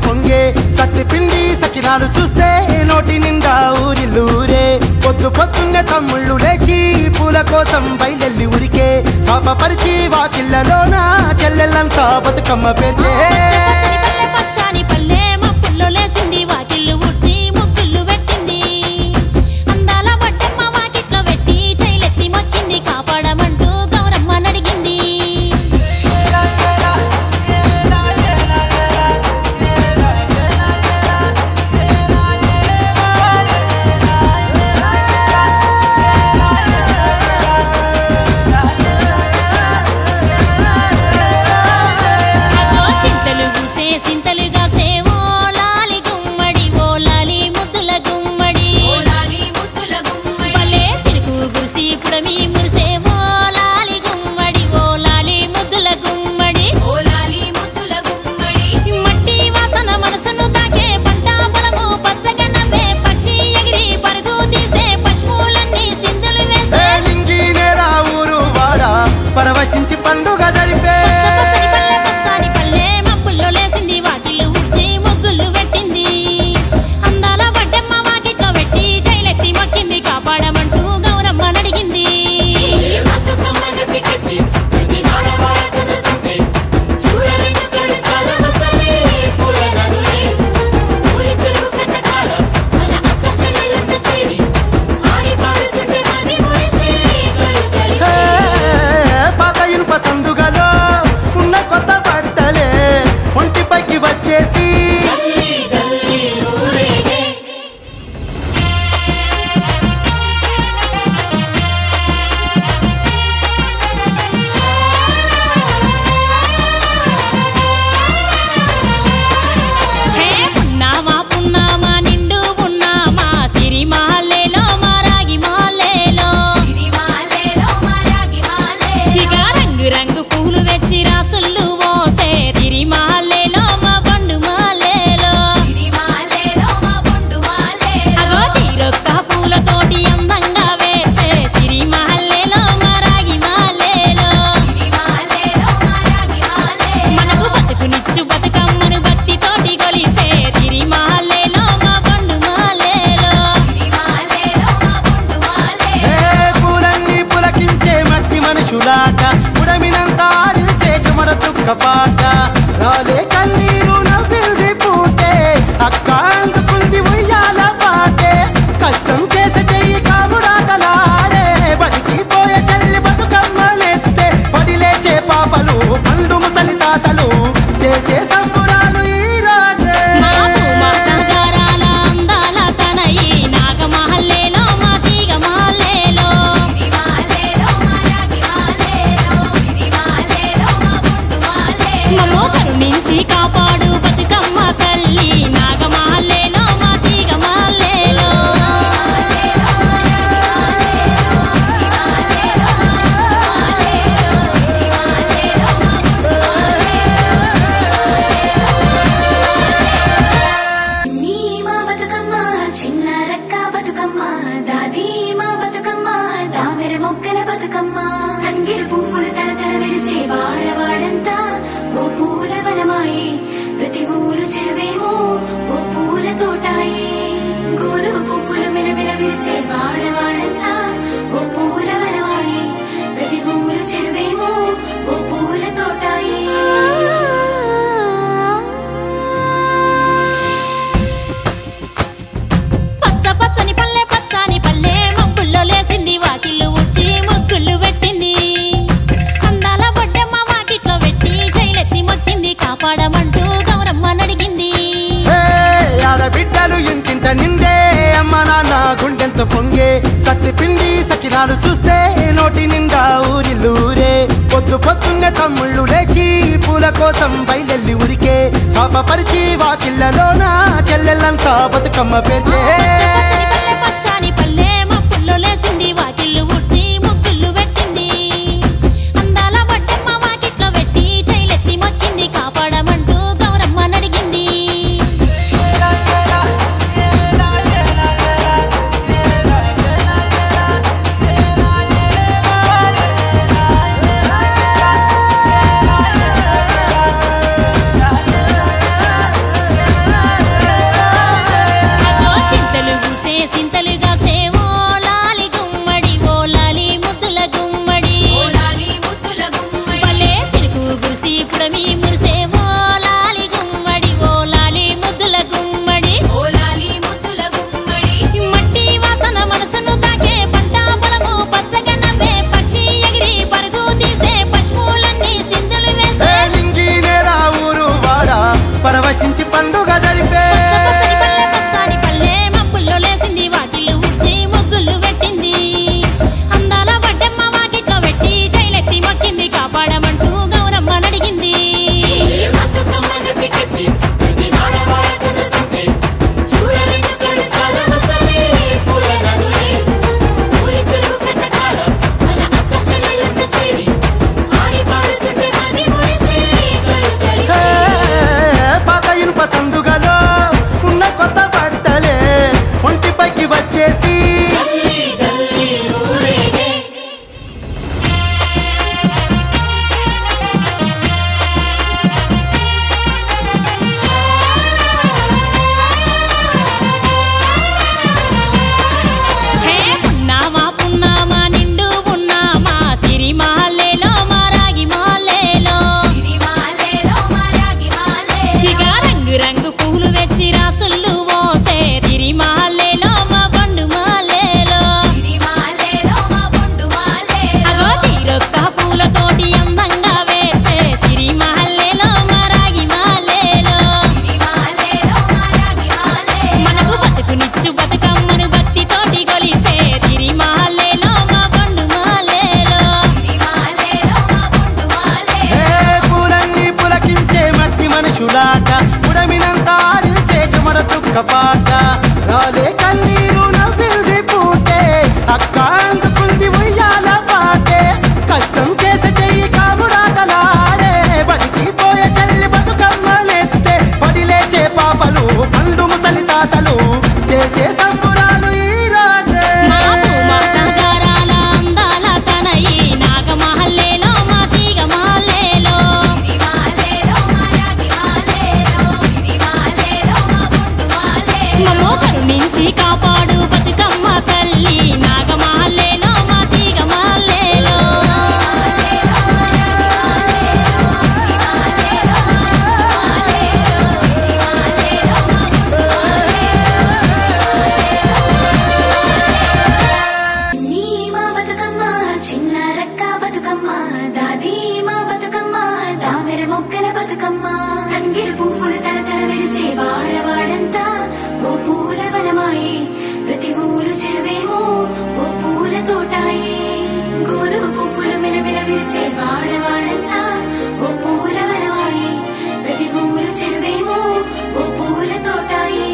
Speaker 8: పొంగే సత్తి పిండి సకినాలు చూస్తే నోటి నిండా ఊరిల్లూరే పొద్దు పొద్దున్నే తమ్ముళ్ళు లేచి పూల కోసం బయలెల్లి ఉరికే శాపపరిచి వాకిళ్ళలోన చెల్లెళ్ళంతా బతుకమ్మ పేర్చే
Speaker 7: పచ్చని పచ్చని పల్లె మప్పుల్లో లేసింది వాకిళ్ళు ఊడ్చి ముగ్గులు పెట్టింది అందాల బట్టమ్మ వాకిట్లో పెట్టి చైలెత్తి మొక్కింది కాపాడమంటూ గౌరమ్మ నడిగింది అదో చింతలు పూసే సింతలుగా సేవో లాలి గుమ్మడి ఓ లాలి ముద్దుల గుమ్మడి భలే చిరుకు గురిసి పుడమి మురిసే ఓ లాలి గుమ్మడి ఓ లాలి ముద్దుల గుమ్మడి మట్టి వాసన మనసును తాకే పంట పొలము పచ్చగా నవ్వే పక్షి ఎగిరి పరుగు తీసే పశువులన్నీ సింధులు వేసే
Speaker 8: లింగి నేరా ఊరు వాడా పరవశించి పండుగ జరిపే
Speaker 7: పచ్చని పల్లె పచ్చని పల్లె మబ్బుల్లో లేసింది వాకిళ్ళు ఊడ్చి ముగ్గులు పెట్టింది అందాల వడ్డమ్మ వాకిట్లో పెట్టి జైలెత్తి మొక్కింది కాపాడమంటూ గౌరమ్మ నడిగింది
Speaker 8: హే, పాత ఇనుప సందుగలో ఉన్న కొత్త బట్టలే ఒంటిపైకి వచ్చేసి
Speaker 7: హే పున్నామా పున్నామా నిండు పున్నామా సిరి మాలేలో మా రాగి మాలేలో ఇక రంగు రంగు పూలు తెచ్చి రాసులు మోసే సిరి మాలేలో మా బండు మాలేలో అగో తీరొక్క పూలతోటి అందంగా వేచే సిరి మాలేలో మా రాగి మాలేలో మనకు బతుకునిచ్చు బతుకమ్మను భక్తితోటి కొలిసే సిరి మాలేలో మా బండు మాలేలో
Speaker 8: హే, పూలన్నీ పులకించే మట్టి మనుషులాట ఉడమినంతా ఆడించే చెమడ చుక్క పాట రాలే కన్నీరు నవ్వింది పూటే అక్క అందుకుంది ఉయ్యాల పాటే కష్టం చేసే చెయ్యి కాముడాటలాడే బడికి పోయే చెల్లి బతుకమ్మలెత్తే పడి లేచే పాపలు పండు ముసలి తాతలు చేసే సంబురాలు ఈ రాజే
Speaker 7: మా పూమాత గారాల అందాల తనయి నాగమహల్లేలో మా తీగ మాలేలో మమ్మో కరుణించి కాపాడు బతుకమ్మ తల్లి నాగమహల్లేలో మా తీగ మాలేలో
Speaker 6: నీ మా బతుకమ్మ చిన్న రక్క బతుకమ్మ దాది మా బతుకమ్మ దామెర మొగ్గల బతుకమ్మ తంగిడు పువ్వులు తడతడ మెరిసే వాడవాడంతా ఓ పూల వనమాయే ప్రతి ఊరు చెరువేమో ఓ పూల తోటాయే గోరు పువ్వులు మెలమెల విరిసే వాడవాడంతా ఓ పూల వనమాయే ప్రతి ఊరు చెరువేమో ఓ పూల తోటాయే
Speaker 7: పచ్చ పచ్చని పల్లె పచ్చని పల్లె మబ్బుల్లో లేసింది వాకిళ్ళు ఊడ్చి ముగ్గులు పెట్టింది అందాల బొడ్డమ్మ వాకిట్లో పెట్టి జైలెత్తి మొక్కింది కాపాడమంటూ గౌరమ్మ నడిగింది
Speaker 8: హే, ఆడబిడ్డలు ఇంటింట నిందే అమ్మ నాన్న గుండెంత పొంగే సత్తి పిండి సకినాలు చూస్తే నోటి నిండా ఊరిల్లూరే పొద్దు పొద్దున్నే తమ్ముళ్ళు లేచి పూల కోసం బయలెల్లి ఉరికే శాపపరిచి వాకిళ్ళలోన చెల్లెళ్ళంతా బతుకమ్మ పేర్చే
Speaker 7: పచ్చని పల్లె పచ్చని పల్లె మబ్బుల్లో లేసింది వాకిళ్ళు ఊడ్చి ముగ్గులు పెట్టింది అందాల బొడ్డమ్మ వాకిట్లో పెట్టి జైలెత్తి మొక్కింది కాపాడమంటూ గౌరమ్మ నడిగింది
Speaker 8: హే మనుషులాట రాలే కన్నీరు నవ్విల్ది పూటే అక్క అందుకుంది ఉయ్యాల పాటే కష్టం చేసే చెయ్యి కాముడాటలాడే బడికి పోయే చెల్లి బతుకమ్మ నెత్తే పడి లేచే పాపలు పండు ముసలి తాతలు చేసే సంబురాలు ఈ రాజే
Speaker 7: మాపు మహానగరాల అందాల తనయి నాగమహల్లేలో మా తీగ మహల్లేలో మమ్మో కరుణించి కాపాడు బతుకమ్మ తల్లి నాగమహల్లేలో మా తీగ మహల్లేలో
Speaker 6: నీ మా బతుకమ్మ చిన్న రక్క బతుకమ్మ దాది మా బతుకమ్మ దామెర మొగ్గల బతుకమ్మ తంగిడు పువ్వులు తడతడ వెలిసే వాడవాడంతా ఓ పూల వనమాయే ప్రతి ఊరు చెరువేమో ఓ పూల తోటాయే గోనుగు పువ్వులు మెలమెల విరిసే వాడవాడంతా ఓ పూల వనమాయే ప్రతి ఊరు చెరువేమో ఓ పూల తోటాయే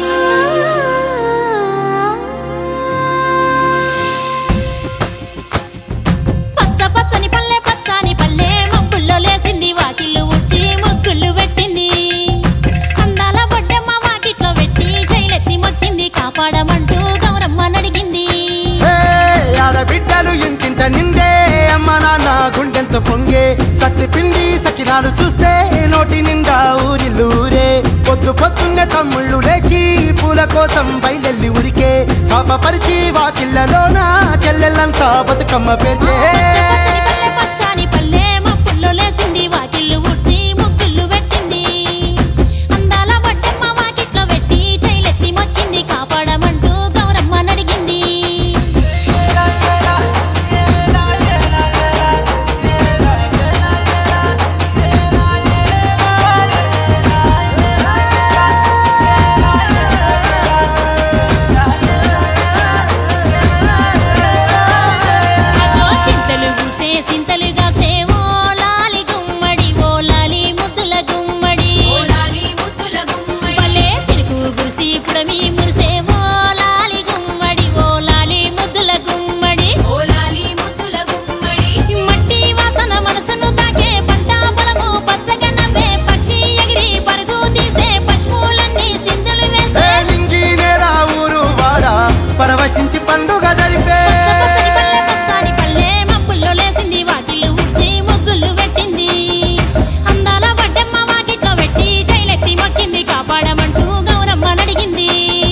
Speaker 7: పచ్చ పచ్చని పల్లె పచ్చని పల్లె మబ్బుల్లో లేసింది వాకిళ్ళు ఉడ్చి ముగ్గులు పెట్టింది అందాల బొడ్డమ్మ వాకిట్లో పెట్టి జైలెత్తి మొక్కింది కాపాడమంటూ గౌరమ్మ నడిగింది
Speaker 8: ఏ, ఆడబిడ్డలు ఇంటింట నిందే అమ్మ నాన్న గుండెంత పొంగే సత్తి పిండి సకినాలు చూస్తే నోటి నిండా ఊరిల్లూరే పొద్దు పొద్దున్నే తమ్ముళ్ళు లేచి పూల కోసం బయలెల్లి ఉరికే శాపపరిచి వాకిళ్ళలోన చెల్లెళ్ళంతా బతుకమ్మ పేర్చే
Speaker 7: పచ్చని పల్లె పచ్చని పల్లె మబ్బుల్లో లేసింది వాకిళ్ళు ఉడ్చి ముగ్గులు పెట్టింది అందాల బొడ్డమ్మ వాకిట్లో పెట్టి జైలెత్తి మొక్కింది కాపాడమంటూ గౌరమ్మ నడిగింది అదో చింతలు పూసే సింతలుగా సేవో లాలి గుమ్మడి ఓ లాలి ముద్దుల గుమ్మడి భలే చిరుకు గురిసి పుడమి మురిసేమో లాలి గుమ్మడి ఓ లాలి ముద్దుల గుమ్మడి మట్టి వాసన మనసును తాకే పంట పొలము పచ్చగా నవ్వే పక్షి ఎగిరి పరుగు తీసే పశువులన్నీ సింధులు
Speaker 8: ఏ
Speaker 7: వేసే
Speaker 8: లింగి నేల ఊరు వాడ పరవశించి పండుగ జరిపే
Speaker 7: పచ్చని పల్లె పచ్చని పల్లె మబ్బుల్లో లేసింది వాకిళ్ళు ఉచ్చి ముగ్గులు పెట్టింది అందాల బడ్డమ్మ వాకిట్లో పెట్టి జైలెత్తి మొక్కింది కాపాడమంటూ గౌరమ్మ నడిగింది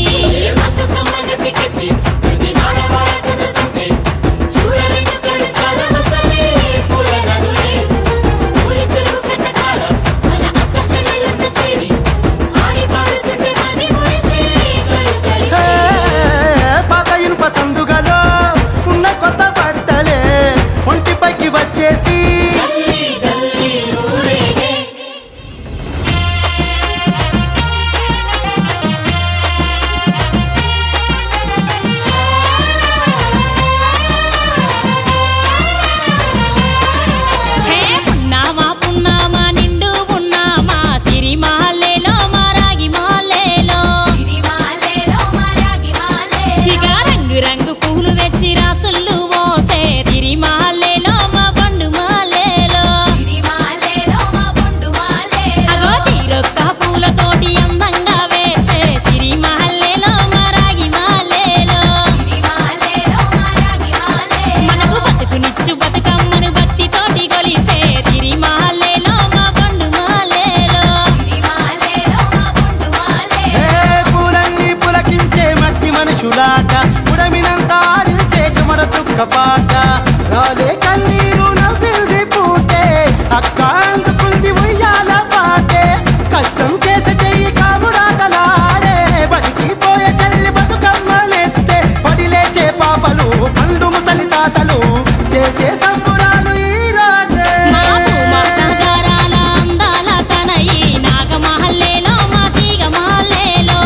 Speaker 8: ఏ, పాత ఇనుప సందుగలో ఉన్న కొత్త బట్టలే ఒంటిపైకి వచ్చేసి
Speaker 7: హే పున్నామా పున్నామా నిండు పున్నామా సిరి మహల్లేలో మా రాగి మహల్లేలో ఇక రంగు రంగు పూలు తెచ్చి రాసులు మోసే సిరి మహల్లేలో మా బండు మహల్లేలో అగో తీరొక్క పూలతోటి అందంగా వేచే సిరి మహల్లేలో మా రాగి మహల్లేలో మనకు బతుకునిచ్చు బతుకమ్మను భక్తితోటి కొలిసే సిరి మహల్లేలో మా బండు మహల్లేలో
Speaker 8: ఏ పూలన్నీ పులకించే మట్టి మనుషులాట ఉడమినంత ఆడించే చెమర చుక్క పాట రాలే కన్నీరు నవ్విల్ది పూటే అక్క అందుకుంది ఉయ్యాల పాటే కష్టం చేసే చెయ్యి కాముడాటలాడే బడికి పోయే చెల్లి బతుకమ్మ నెత్తే పడి లేచే పాపలు పండు ముసలి తాతలు చేసే సంబురాలు ఈ రాజే
Speaker 7: మాపు మహానగరాల అందాల తనయి నాగమహల్లేలో మా తీగ మహల్లేలో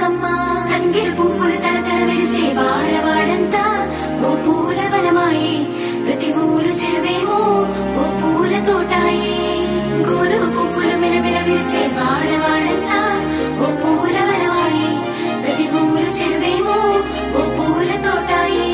Speaker 6: బతుకమ్మ తంగిడి పువ్వులు తడతడ మెరిసే వాడవాడంతా ఓ పూల వనమాయే ప్రతి ఊరు చెరువేమో ఓ పూల తోటాయే గోనుగు పువ్వులు మెలమెల విరిసే వాడవాడంతా ఓ పూల వనమాయే ప్రతి ఊరు చెరువేమో ఓ పూల తోటాయే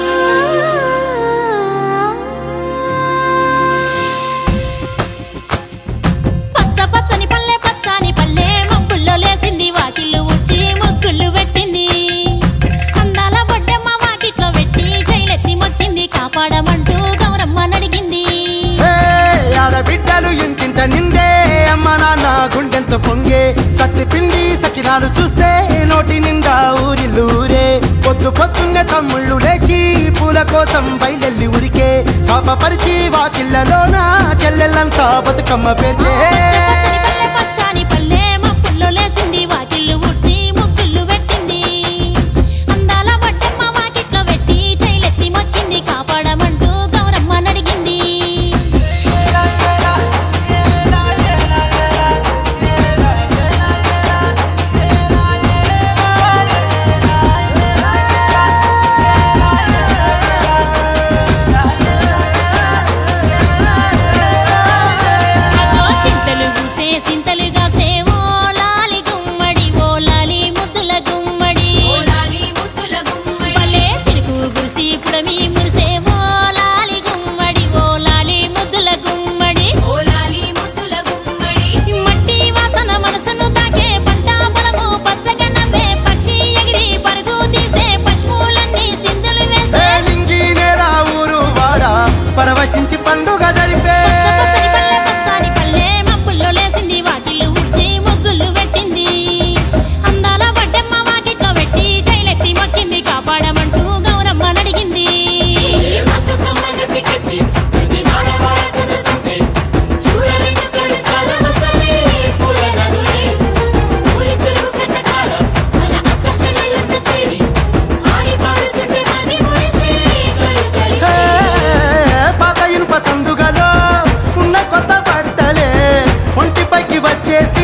Speaker 7: పచ్చ పచ్చని పల్లె పచ్చని పల్లె మబ్బుల్లో లేసింది వాకిళ్ళు ఉచ్చి ముగ్గులు పెట్టింది అందాల బొడ్డమ్మ వాకిట్లో పెట్టి జైలెత్తి మొక్కింది కాపాడమంటూ గౌరమ్మ నడిగింది
Speaker 8: ఏ, ఆడబిడ్డలు ఇంటింట నిందే అమ్మ నాన్న గుండెంత పొంగే సత్తి పిండి సకినాలు చూస్తే నోటి నిండా ఊరిల్లూరే పొద్దు పొద్దున్నే తమ్ముళ్ళు లేచి పూల కోసం బయలెల్లి ఉరికే శాపపరిచి వాకిళ్ళలోన చెల్లెళ్ళంతా బతుకమ్మ పేర్చే
Speaker 7: పచ్చని పల్లె పచ్చని పల్లె మబ్బుల్లో లేసింది వాకిళ్ళు ఉచ్చి ముగ్గులు పెట్టింది అందాల బొడ్డమ్మ వాకిట్లో పెట్టి జైలెత్తి మొక్కింది కాపాడమంటూ గౌరమ్మ నడిగింది అదో చింతలు పూసే సింతలుగా సేవో లాలి గుమ్మడి ఓ లాలి ముద్దుల గుమ్మడి భలే చిరుకు గురిసి పుడమి మురిసే ఓ లాలి గుమ్మడి ఓ లాలి ముద్దుల గుమ్మడి మట్టి వాసన మనసును తాకే పంట పొలము పచ్చగా నవ్వే పక్షి ఎగిరి పరుగు తీసే పశువులన్నీ సింధులు
Speaker 8: ఏ
Speaker 7: వేసే
Speaker 8: నింగి నేల ఊరు వాడ పరవశించి పండుగ జరిపే
Speaker 7: పచ్చని పల్లె పచ్చని పల్లె మబ్బుల్లో లేసింది వాకిళ్ళు ఉచ్చి ముగ్గులు పెట్టింది అందాల బడ్డమ్మ వాకిట్లో పెట్టి జైలెత్తి మొక్కింది కాపాడమంటూ గౌరమ్మ నడిగింది
Speaker 8: ఏ, పాత ఇనుప సందుగలో ఉన్న కొత్త బట్టలే ఒంటిపైకి వచ్చేసి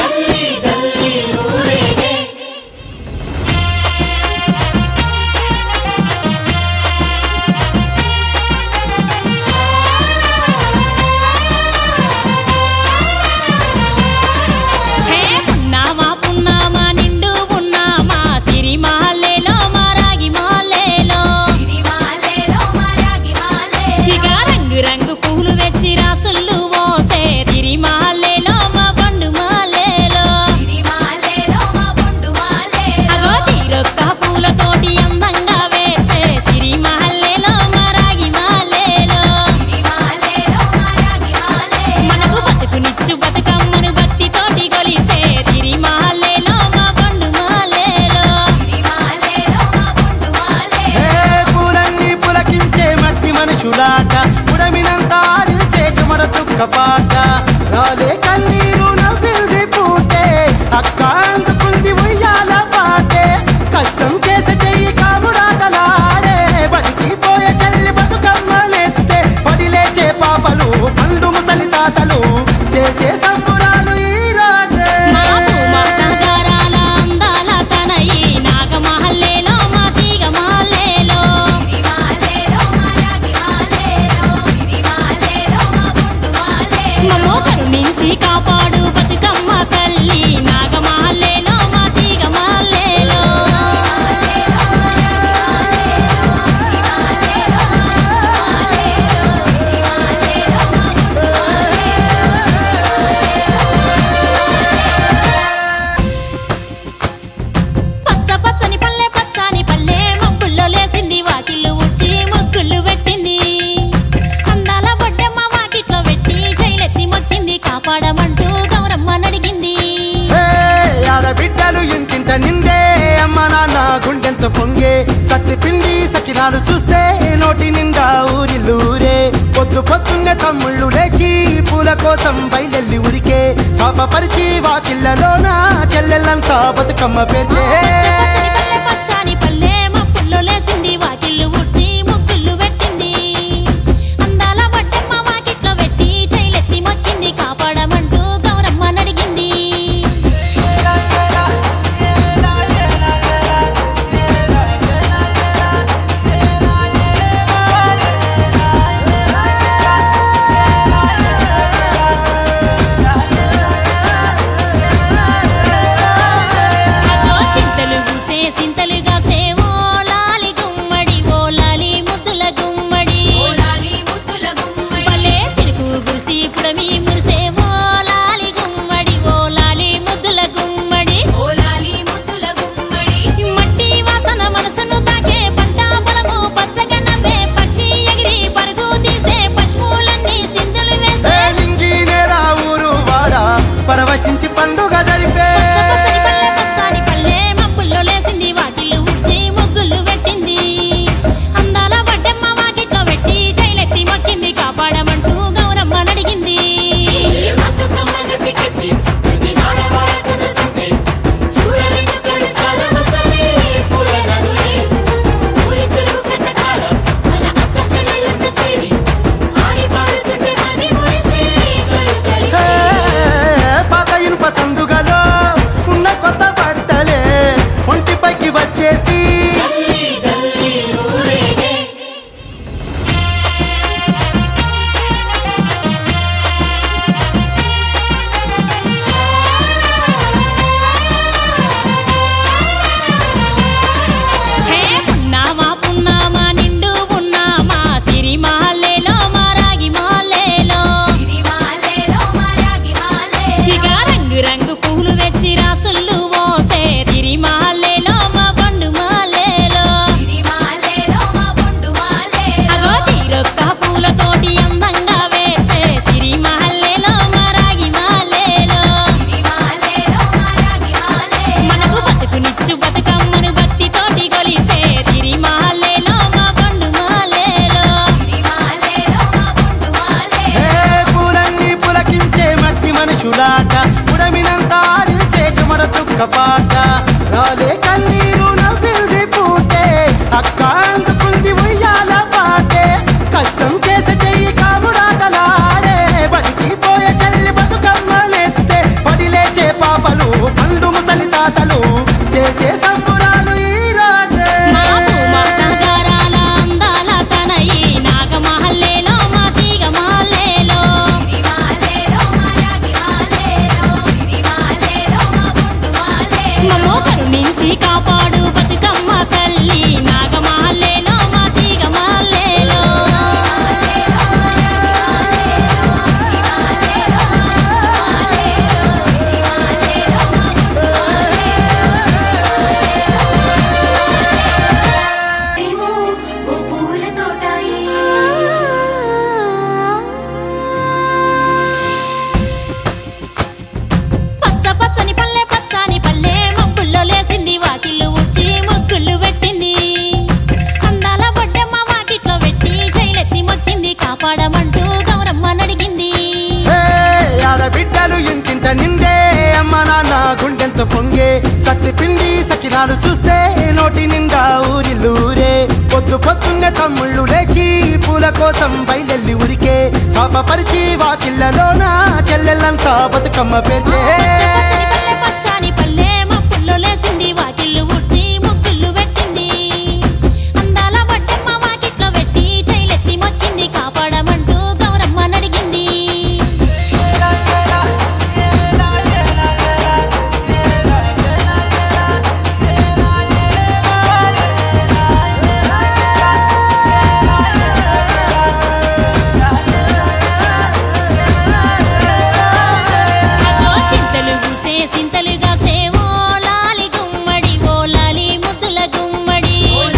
Speaker 7: హే పున్నామా పున్నామా నిండు పున్నామా సిరి మాలేలో మారాగి మాలేలో ఇక రంగు రంగు పూలు తెచ్చి రాసులు పోసే సిరి మాలేలో మా పండు మాలేలో అగో తీరొక్క పూలతోటి అందంగా వేచే సిరి మాలేలో మారాగి మాలేలో మనకు బతుకునిచ్చు బతుకమ్మను భక్తితోటి కొలిసే సిరి మాలేలో మా పండు మాలేలో
Speaker 8: ఏ పూలన్నీ పులకించే మట్టి మనుషులాట ఉడమినంత ఆడించే చెమడ చుక్క పాట రాలే కన్నీరు నవ్వింది పూటే అక్క అందుకుంది ఉయ్యాల పాటే కష్టం చేసే చెయ్యి కాముడాటలాడే బడికి పోయే చెల్లి బతుకమ్మ నెత్తే పడి లేచే పాపలు పండు ముసలి తాతలు చేసే సంబురాలు ఈ రోజే
Speaker 7: మా భూమాత గారాల అందాల తనయి నాగమహల్లేలో మా తీగ మహల్లేలో మమ్మో కరుణించి కాపాడు బతుకమ్మ తల్లి నాగమహల్లేలో మా తీగ మహల్లేలో పచ్చ పచ్చని పల్లె పచ్చని పల్లె మబ్బుల్లో లేసింది వాకిళ్ళు ఉచ్చి ముగ్గులు పెట్టింది అందాల బొడ్డమ్మ వాకిట్లో పెట్టి జైలెత్తి మొక్కింది కాపాడమంటూ గౌరమ్మ నడిగింది
Speaker 8: ఏ, ఆడబిడ్డలు ఇంటింట నిందే అమ్మ నాన్న గుండెంత పొంగే సత్తి పిండి సకినాలు చూస్తే నోటి నిండా ఊరిల్లూరే పొద్దు పొద్దున్నే తమ్ముళ్ళు లేచి పూల కోసం బయలెల్లి ఉరికే శాపపరిచి వాకిళ్ళలోన చెల్లెళ్ళంతా బతుకమ్మ పేర్చే
Speaker 7: పచ్చని పల్లె పచ్చని పల్లె మబ్బుల్లో లేసింది వాకిళ్ళు ఉచ్చి ముగ్గులు పెట్టింది అందాల బొడ్డమ్మ వాకిట్లో పెట్టి జైలెత్తి మొక్కింది కాపాడమంటూ గౌరమ్మ నడిగింది
Speaker 8: ఏ సకినాలు చూస్తే నోటి నిండా ఊరిల్లూరే పొద్దు పొద్దున్నే తమ్ముళ్ళు లేచి పూల కోసం బయలెల్లి ఉరికే శాపపరిచి వాకిళ్ళలోన చెల్లెళ్ళంతా బతుకమ్మ పేర్చే
Speaker 7: పచ్చని పచ్చని పల్లె మప్పుల్లో లేసింది వాకిళ్ళు ఊడ్చి ముగ్గులు పెట్టింది అందాల బొడ్డమ్మ వాకిట్లో పెట్టి చైలెత్తి మొక్కింది కాపాడమంటూ గౌరమ్మ నడిగింది అదో చింతలు పూసే సింతలుగా సేవో లాలి గుమ్మడి ఓ లాలి ముద్దుల గుమ్మడి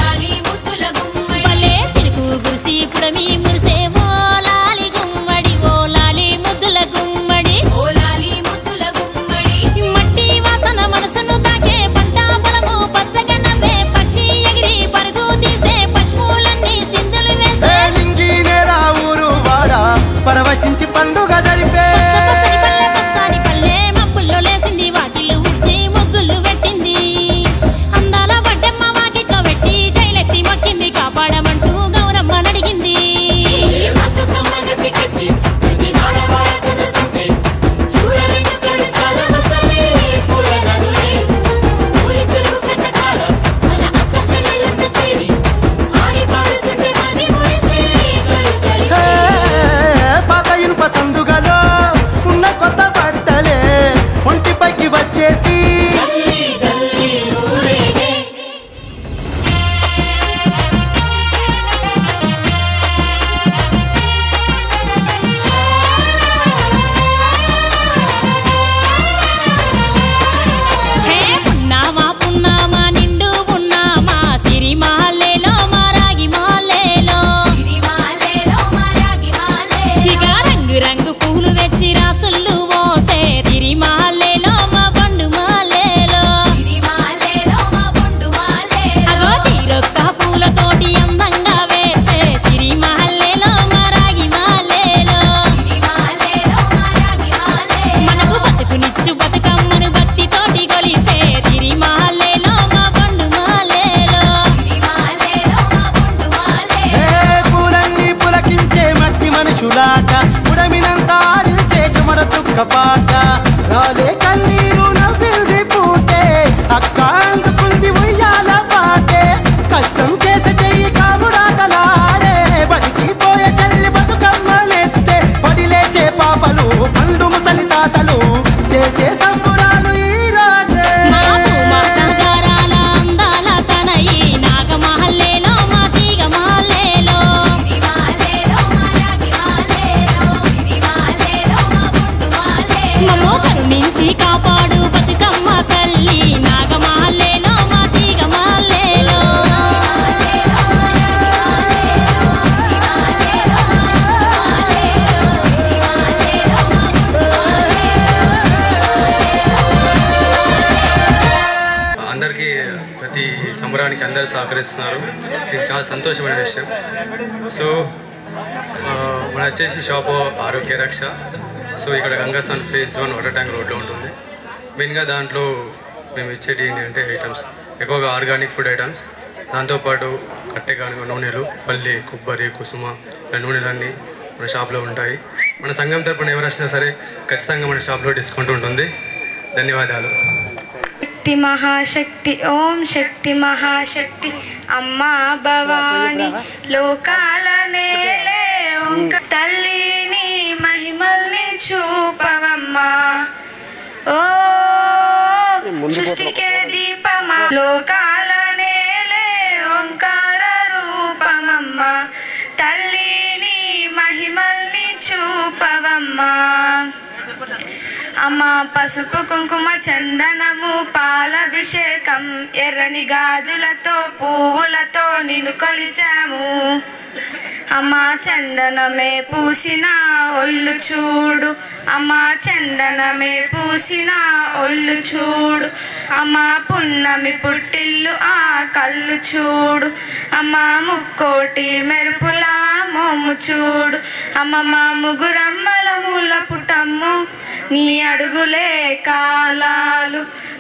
Speaker 7: భలే చిరుకు గురిసి పుడమి మురిసే ఓ లాలి గుమ్మడి ఓ లాలి ముద్దుల గుమ్మడి మట్టి వాసన మనసును తాకే పంట పొలము పచ్చగా నవ్వే పక్షి ఎగిరి పరుగు తీసే పశువులన్నీ సింధులు వేసే
Speaker 8: నింగి నేల ఊరు వాడ పరవశించి పండుగ జరిపే
Speaker 7: పచ్చని పల్లె పచ్చని పల్లె మబ్బుల్లో లేసింది వాకిళ్ళు ఊడ్చి ముగ్గులు పెట్టింది అందాల బడ్డమ్మ వాకిట్లో పెట్టి జైలెత్తి మొక్కింది కాపాడమంటూ గౌరమ్మ నడిగింది
Speaker 8: హే, పాత ఇనుప సందుగలో ఉన్న కొత్త బట్టలే ఒంటిపైకి వచ్చేసి
Speaker 7: హే పున్నామా పున్నామా నిండు పున్నామా సిరి మాలేలో మా రాగి మాలేలో ఇక రంగు రంగు పూలు తెచ్చి రాసులు మోసే సిరి మాలేలో మా బండు మాలేలో అగో తీరొక్క పూలతోటి అందంగా వేచే సిరి మాలేలో మా రాగి మాలేలో మనకు బతుకునిచ్చు బతుకమ్మను భక్తితోటి కొలిసే సిరి మాలేలో మా బండు మాలేలో
Speaker 8: హే, పూలన్నీ పులకించే మట్టి మనుషులాట ఉడమినంతా ఆడించే చెమట చుక్క పాట రాలే కన్నీరు నవ్వింది పూటే అక్క అందుకుంది ఉయ్యాల పాటే కష్టం చేసే చెయ్యి కాముడాటలాడే బడికి పోయే చెల్లి బతుకమ్మలెత్తే పడి లేచే పాపలు పండు ముసలి తాతలు చేసే సంబురాలు ఈ రోజే
Speaker 7: మా పూమాత గారాల అందాల తనయి నాగమహల్లేలో మా తీగ మాలేలో మమ్మో కరుణించి కాపాడు బతుకమ్మ తల్లి నాగమహల్లేలో మా తీగ మాలేలో
Speaker 10: అందరికీ ప్రతి సంబరానికి అందరూ సహకరిస్తున్నారు ఇది చాలా సంతోషమైన విషయం సో ఆ, మన వచ్చేసి షాపు ఆరోగ్య రక్ష సో ఇక్కడ Gangasthan phase one water tank రోడ్లో ఉంటుంది మెయిన్గా దాంట్లో మేము ఇచ్చేటి ఏంటి అంటే ఐటమ్స్ ఎక్కువగా ఆర్గానిక్ ఫుడ్ ఐటమ్స్ దాంతోపాటు కట్టె గానుగ నూనెలు పల్లి కొబ్బరి కుసుమ ఇలా నూనెలన్నీ మన షాప్లో ఉంటాయి మన సంఘం తరపున ఎవరు వచ్చినా సరే ఖచ్చితంగా మన షాప్లో డిస్కౌంట్ ఉంటుంది ధన్యవాదాలు
Speaker 11: శక్తి మహాశక్తి ఓం శక్తి మహాశక్తి అమ్మా భవాని లోకాల నేలే ఓంక తల్లిని మహిమల్ని చూపవమ్మా ఓ సృష్టికే దీపమా లోకాల నేలే ఓంకార రూపమమ్మా తల్లిని మహిమల్ని చూపవమ్మా అమ్మ పసుపు కుంకుమ చందనము పాలభిషేకం ఎర్రని గాజులతో పువ్వులతో నిన్ను కొలిచాము అమ్మ చందనమే పూసిన ఒళ్ళు చూడు అమ్మ చందనమే పూసిన ఒళ్ళు చూడు అమ్మ పున్నమి పుట్టిల్లు ఆ కళ్ళు చూడు అమ్మ ముక్కోటి మెరుపుల మోము చూడు అమ్మ మా ముగురమ్మల మూల పుటమ్ము నీ అడుగులే కాలాలు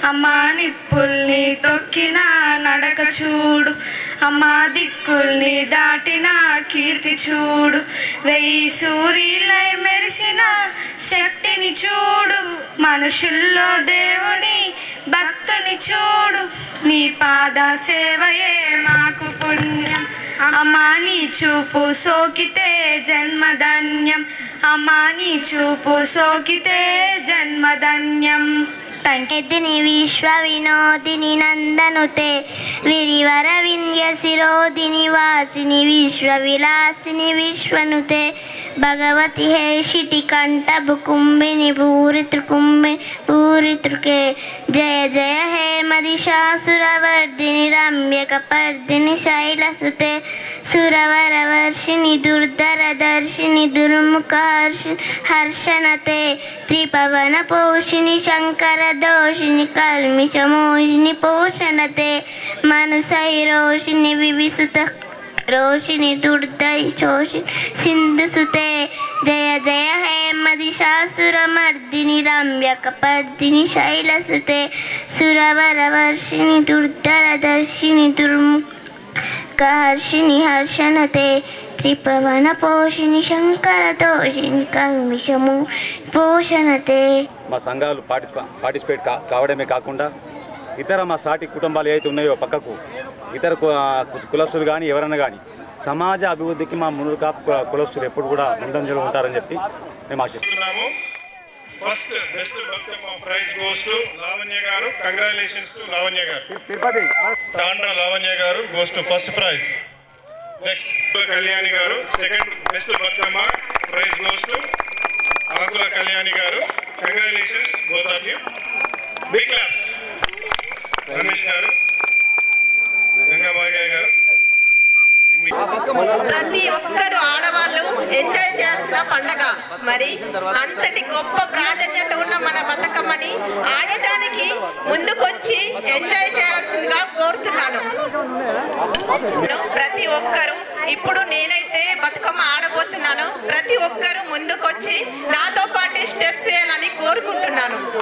Speaker 11: అమ్మా నిప్పుల్ని తొక్కిన నడక చూడు అమ్మా దిక్కుల్ని దాటిన కీర్తి చూడు వెయ్యి సూర్యులై మెరిసిన శక్తిని చూడు మనుషుల్లో దేవుని భక్తుని చూడు నీ పాద సేవయే మాకు పుణ్యం అమ్మా నీ చూపు సోకితే జన్మధన్యం అమ్మా నీ చూపు సోకితే జన్మధన్యం
Speaker 12: పండితిని విశ్వ వినోదిని నందనుతే విరివర వింధ్య శిరోదిని వాసిని విశ్వ విలాసిని విశ్వనుతే భగవతి హేషిటి కంఠ భుకుంభిని భూరి త్రికుంభిని భూరి త్రికే జయ జయ హే మదిషాసురవర్ధిని రమ్యక పర్దిని శైలసుతే సురవర వర్షిణి దుర్ధర దర్శిని దుర్ముఖ హర్ష హర్షణతే త్రిపవన పోషిణి శంకర దోషిని కల్మిషమోషిని పోషణతే మనసైరోషిని వివిసుత రోషిని దుర్దై శోషి సింధుసుతే జయ జయ హే మదిషాసురమర్దిని రమ్యక పర్దిని శైలసుతే సురవర వర్షిణి దుర్ధర దర్శిని దుర్ముఖ హర్షిణి హర్షణతే త్రిపవన పోషిణి శంకర దోషిని కల్మిషము పోషణతే
Speaker 13: మా సంఘాలు పార్టిసిపా పార్టిసిపేట్ కా కావడమే కాకుండా ఇతర మా సాటి కుటుంబాలు ఏవైతే ఉన్నాయో పక్కకు ఇతర కు- కు- కులస్తులు కానీ ఎవరైనా కానీ సమాజ అభివృద్ధికి మా మునులు కాపు కు- కులస్తులు ఎప్పుడు కూడా ముందంజలో ఉంటారని చెప్పి మేము ఆశిస్తున్నాము
Speaker 2: first best Bathukamma prize goes to Lavanya garu congratulations to Lavanya garu Tandra Lavanya garu goes to first prize next Kalyani garu second best Bathukamma prize goes to Akula Kalyani garu congratulations both of you big claps Ramesh garu Gangabai గారు
Speaker 14: ప్రతి ఒక్కరు ఆడవాళ్ళు ఎంజాయ్ చేయాల్సిన పండగ మరి అంతటి గొప్ప ప్రాధాన్యత ఉన్న మన బతుకమ్మని ఆడటానికి ముందుకొచ్చి ఎంజాయ్ చేయాల్సిందిగా కోరుతున్నాను ప్రతి ఒక్కరు ఇప్పుడు నేనైతే బతుకమ్మ ఆడబోతున్నాను ప్రతి ఒక్కరు ముందుకొచ్చి నాతో పాటు స్టెప్స్ వేయాలని కోరుకుంటున్నాను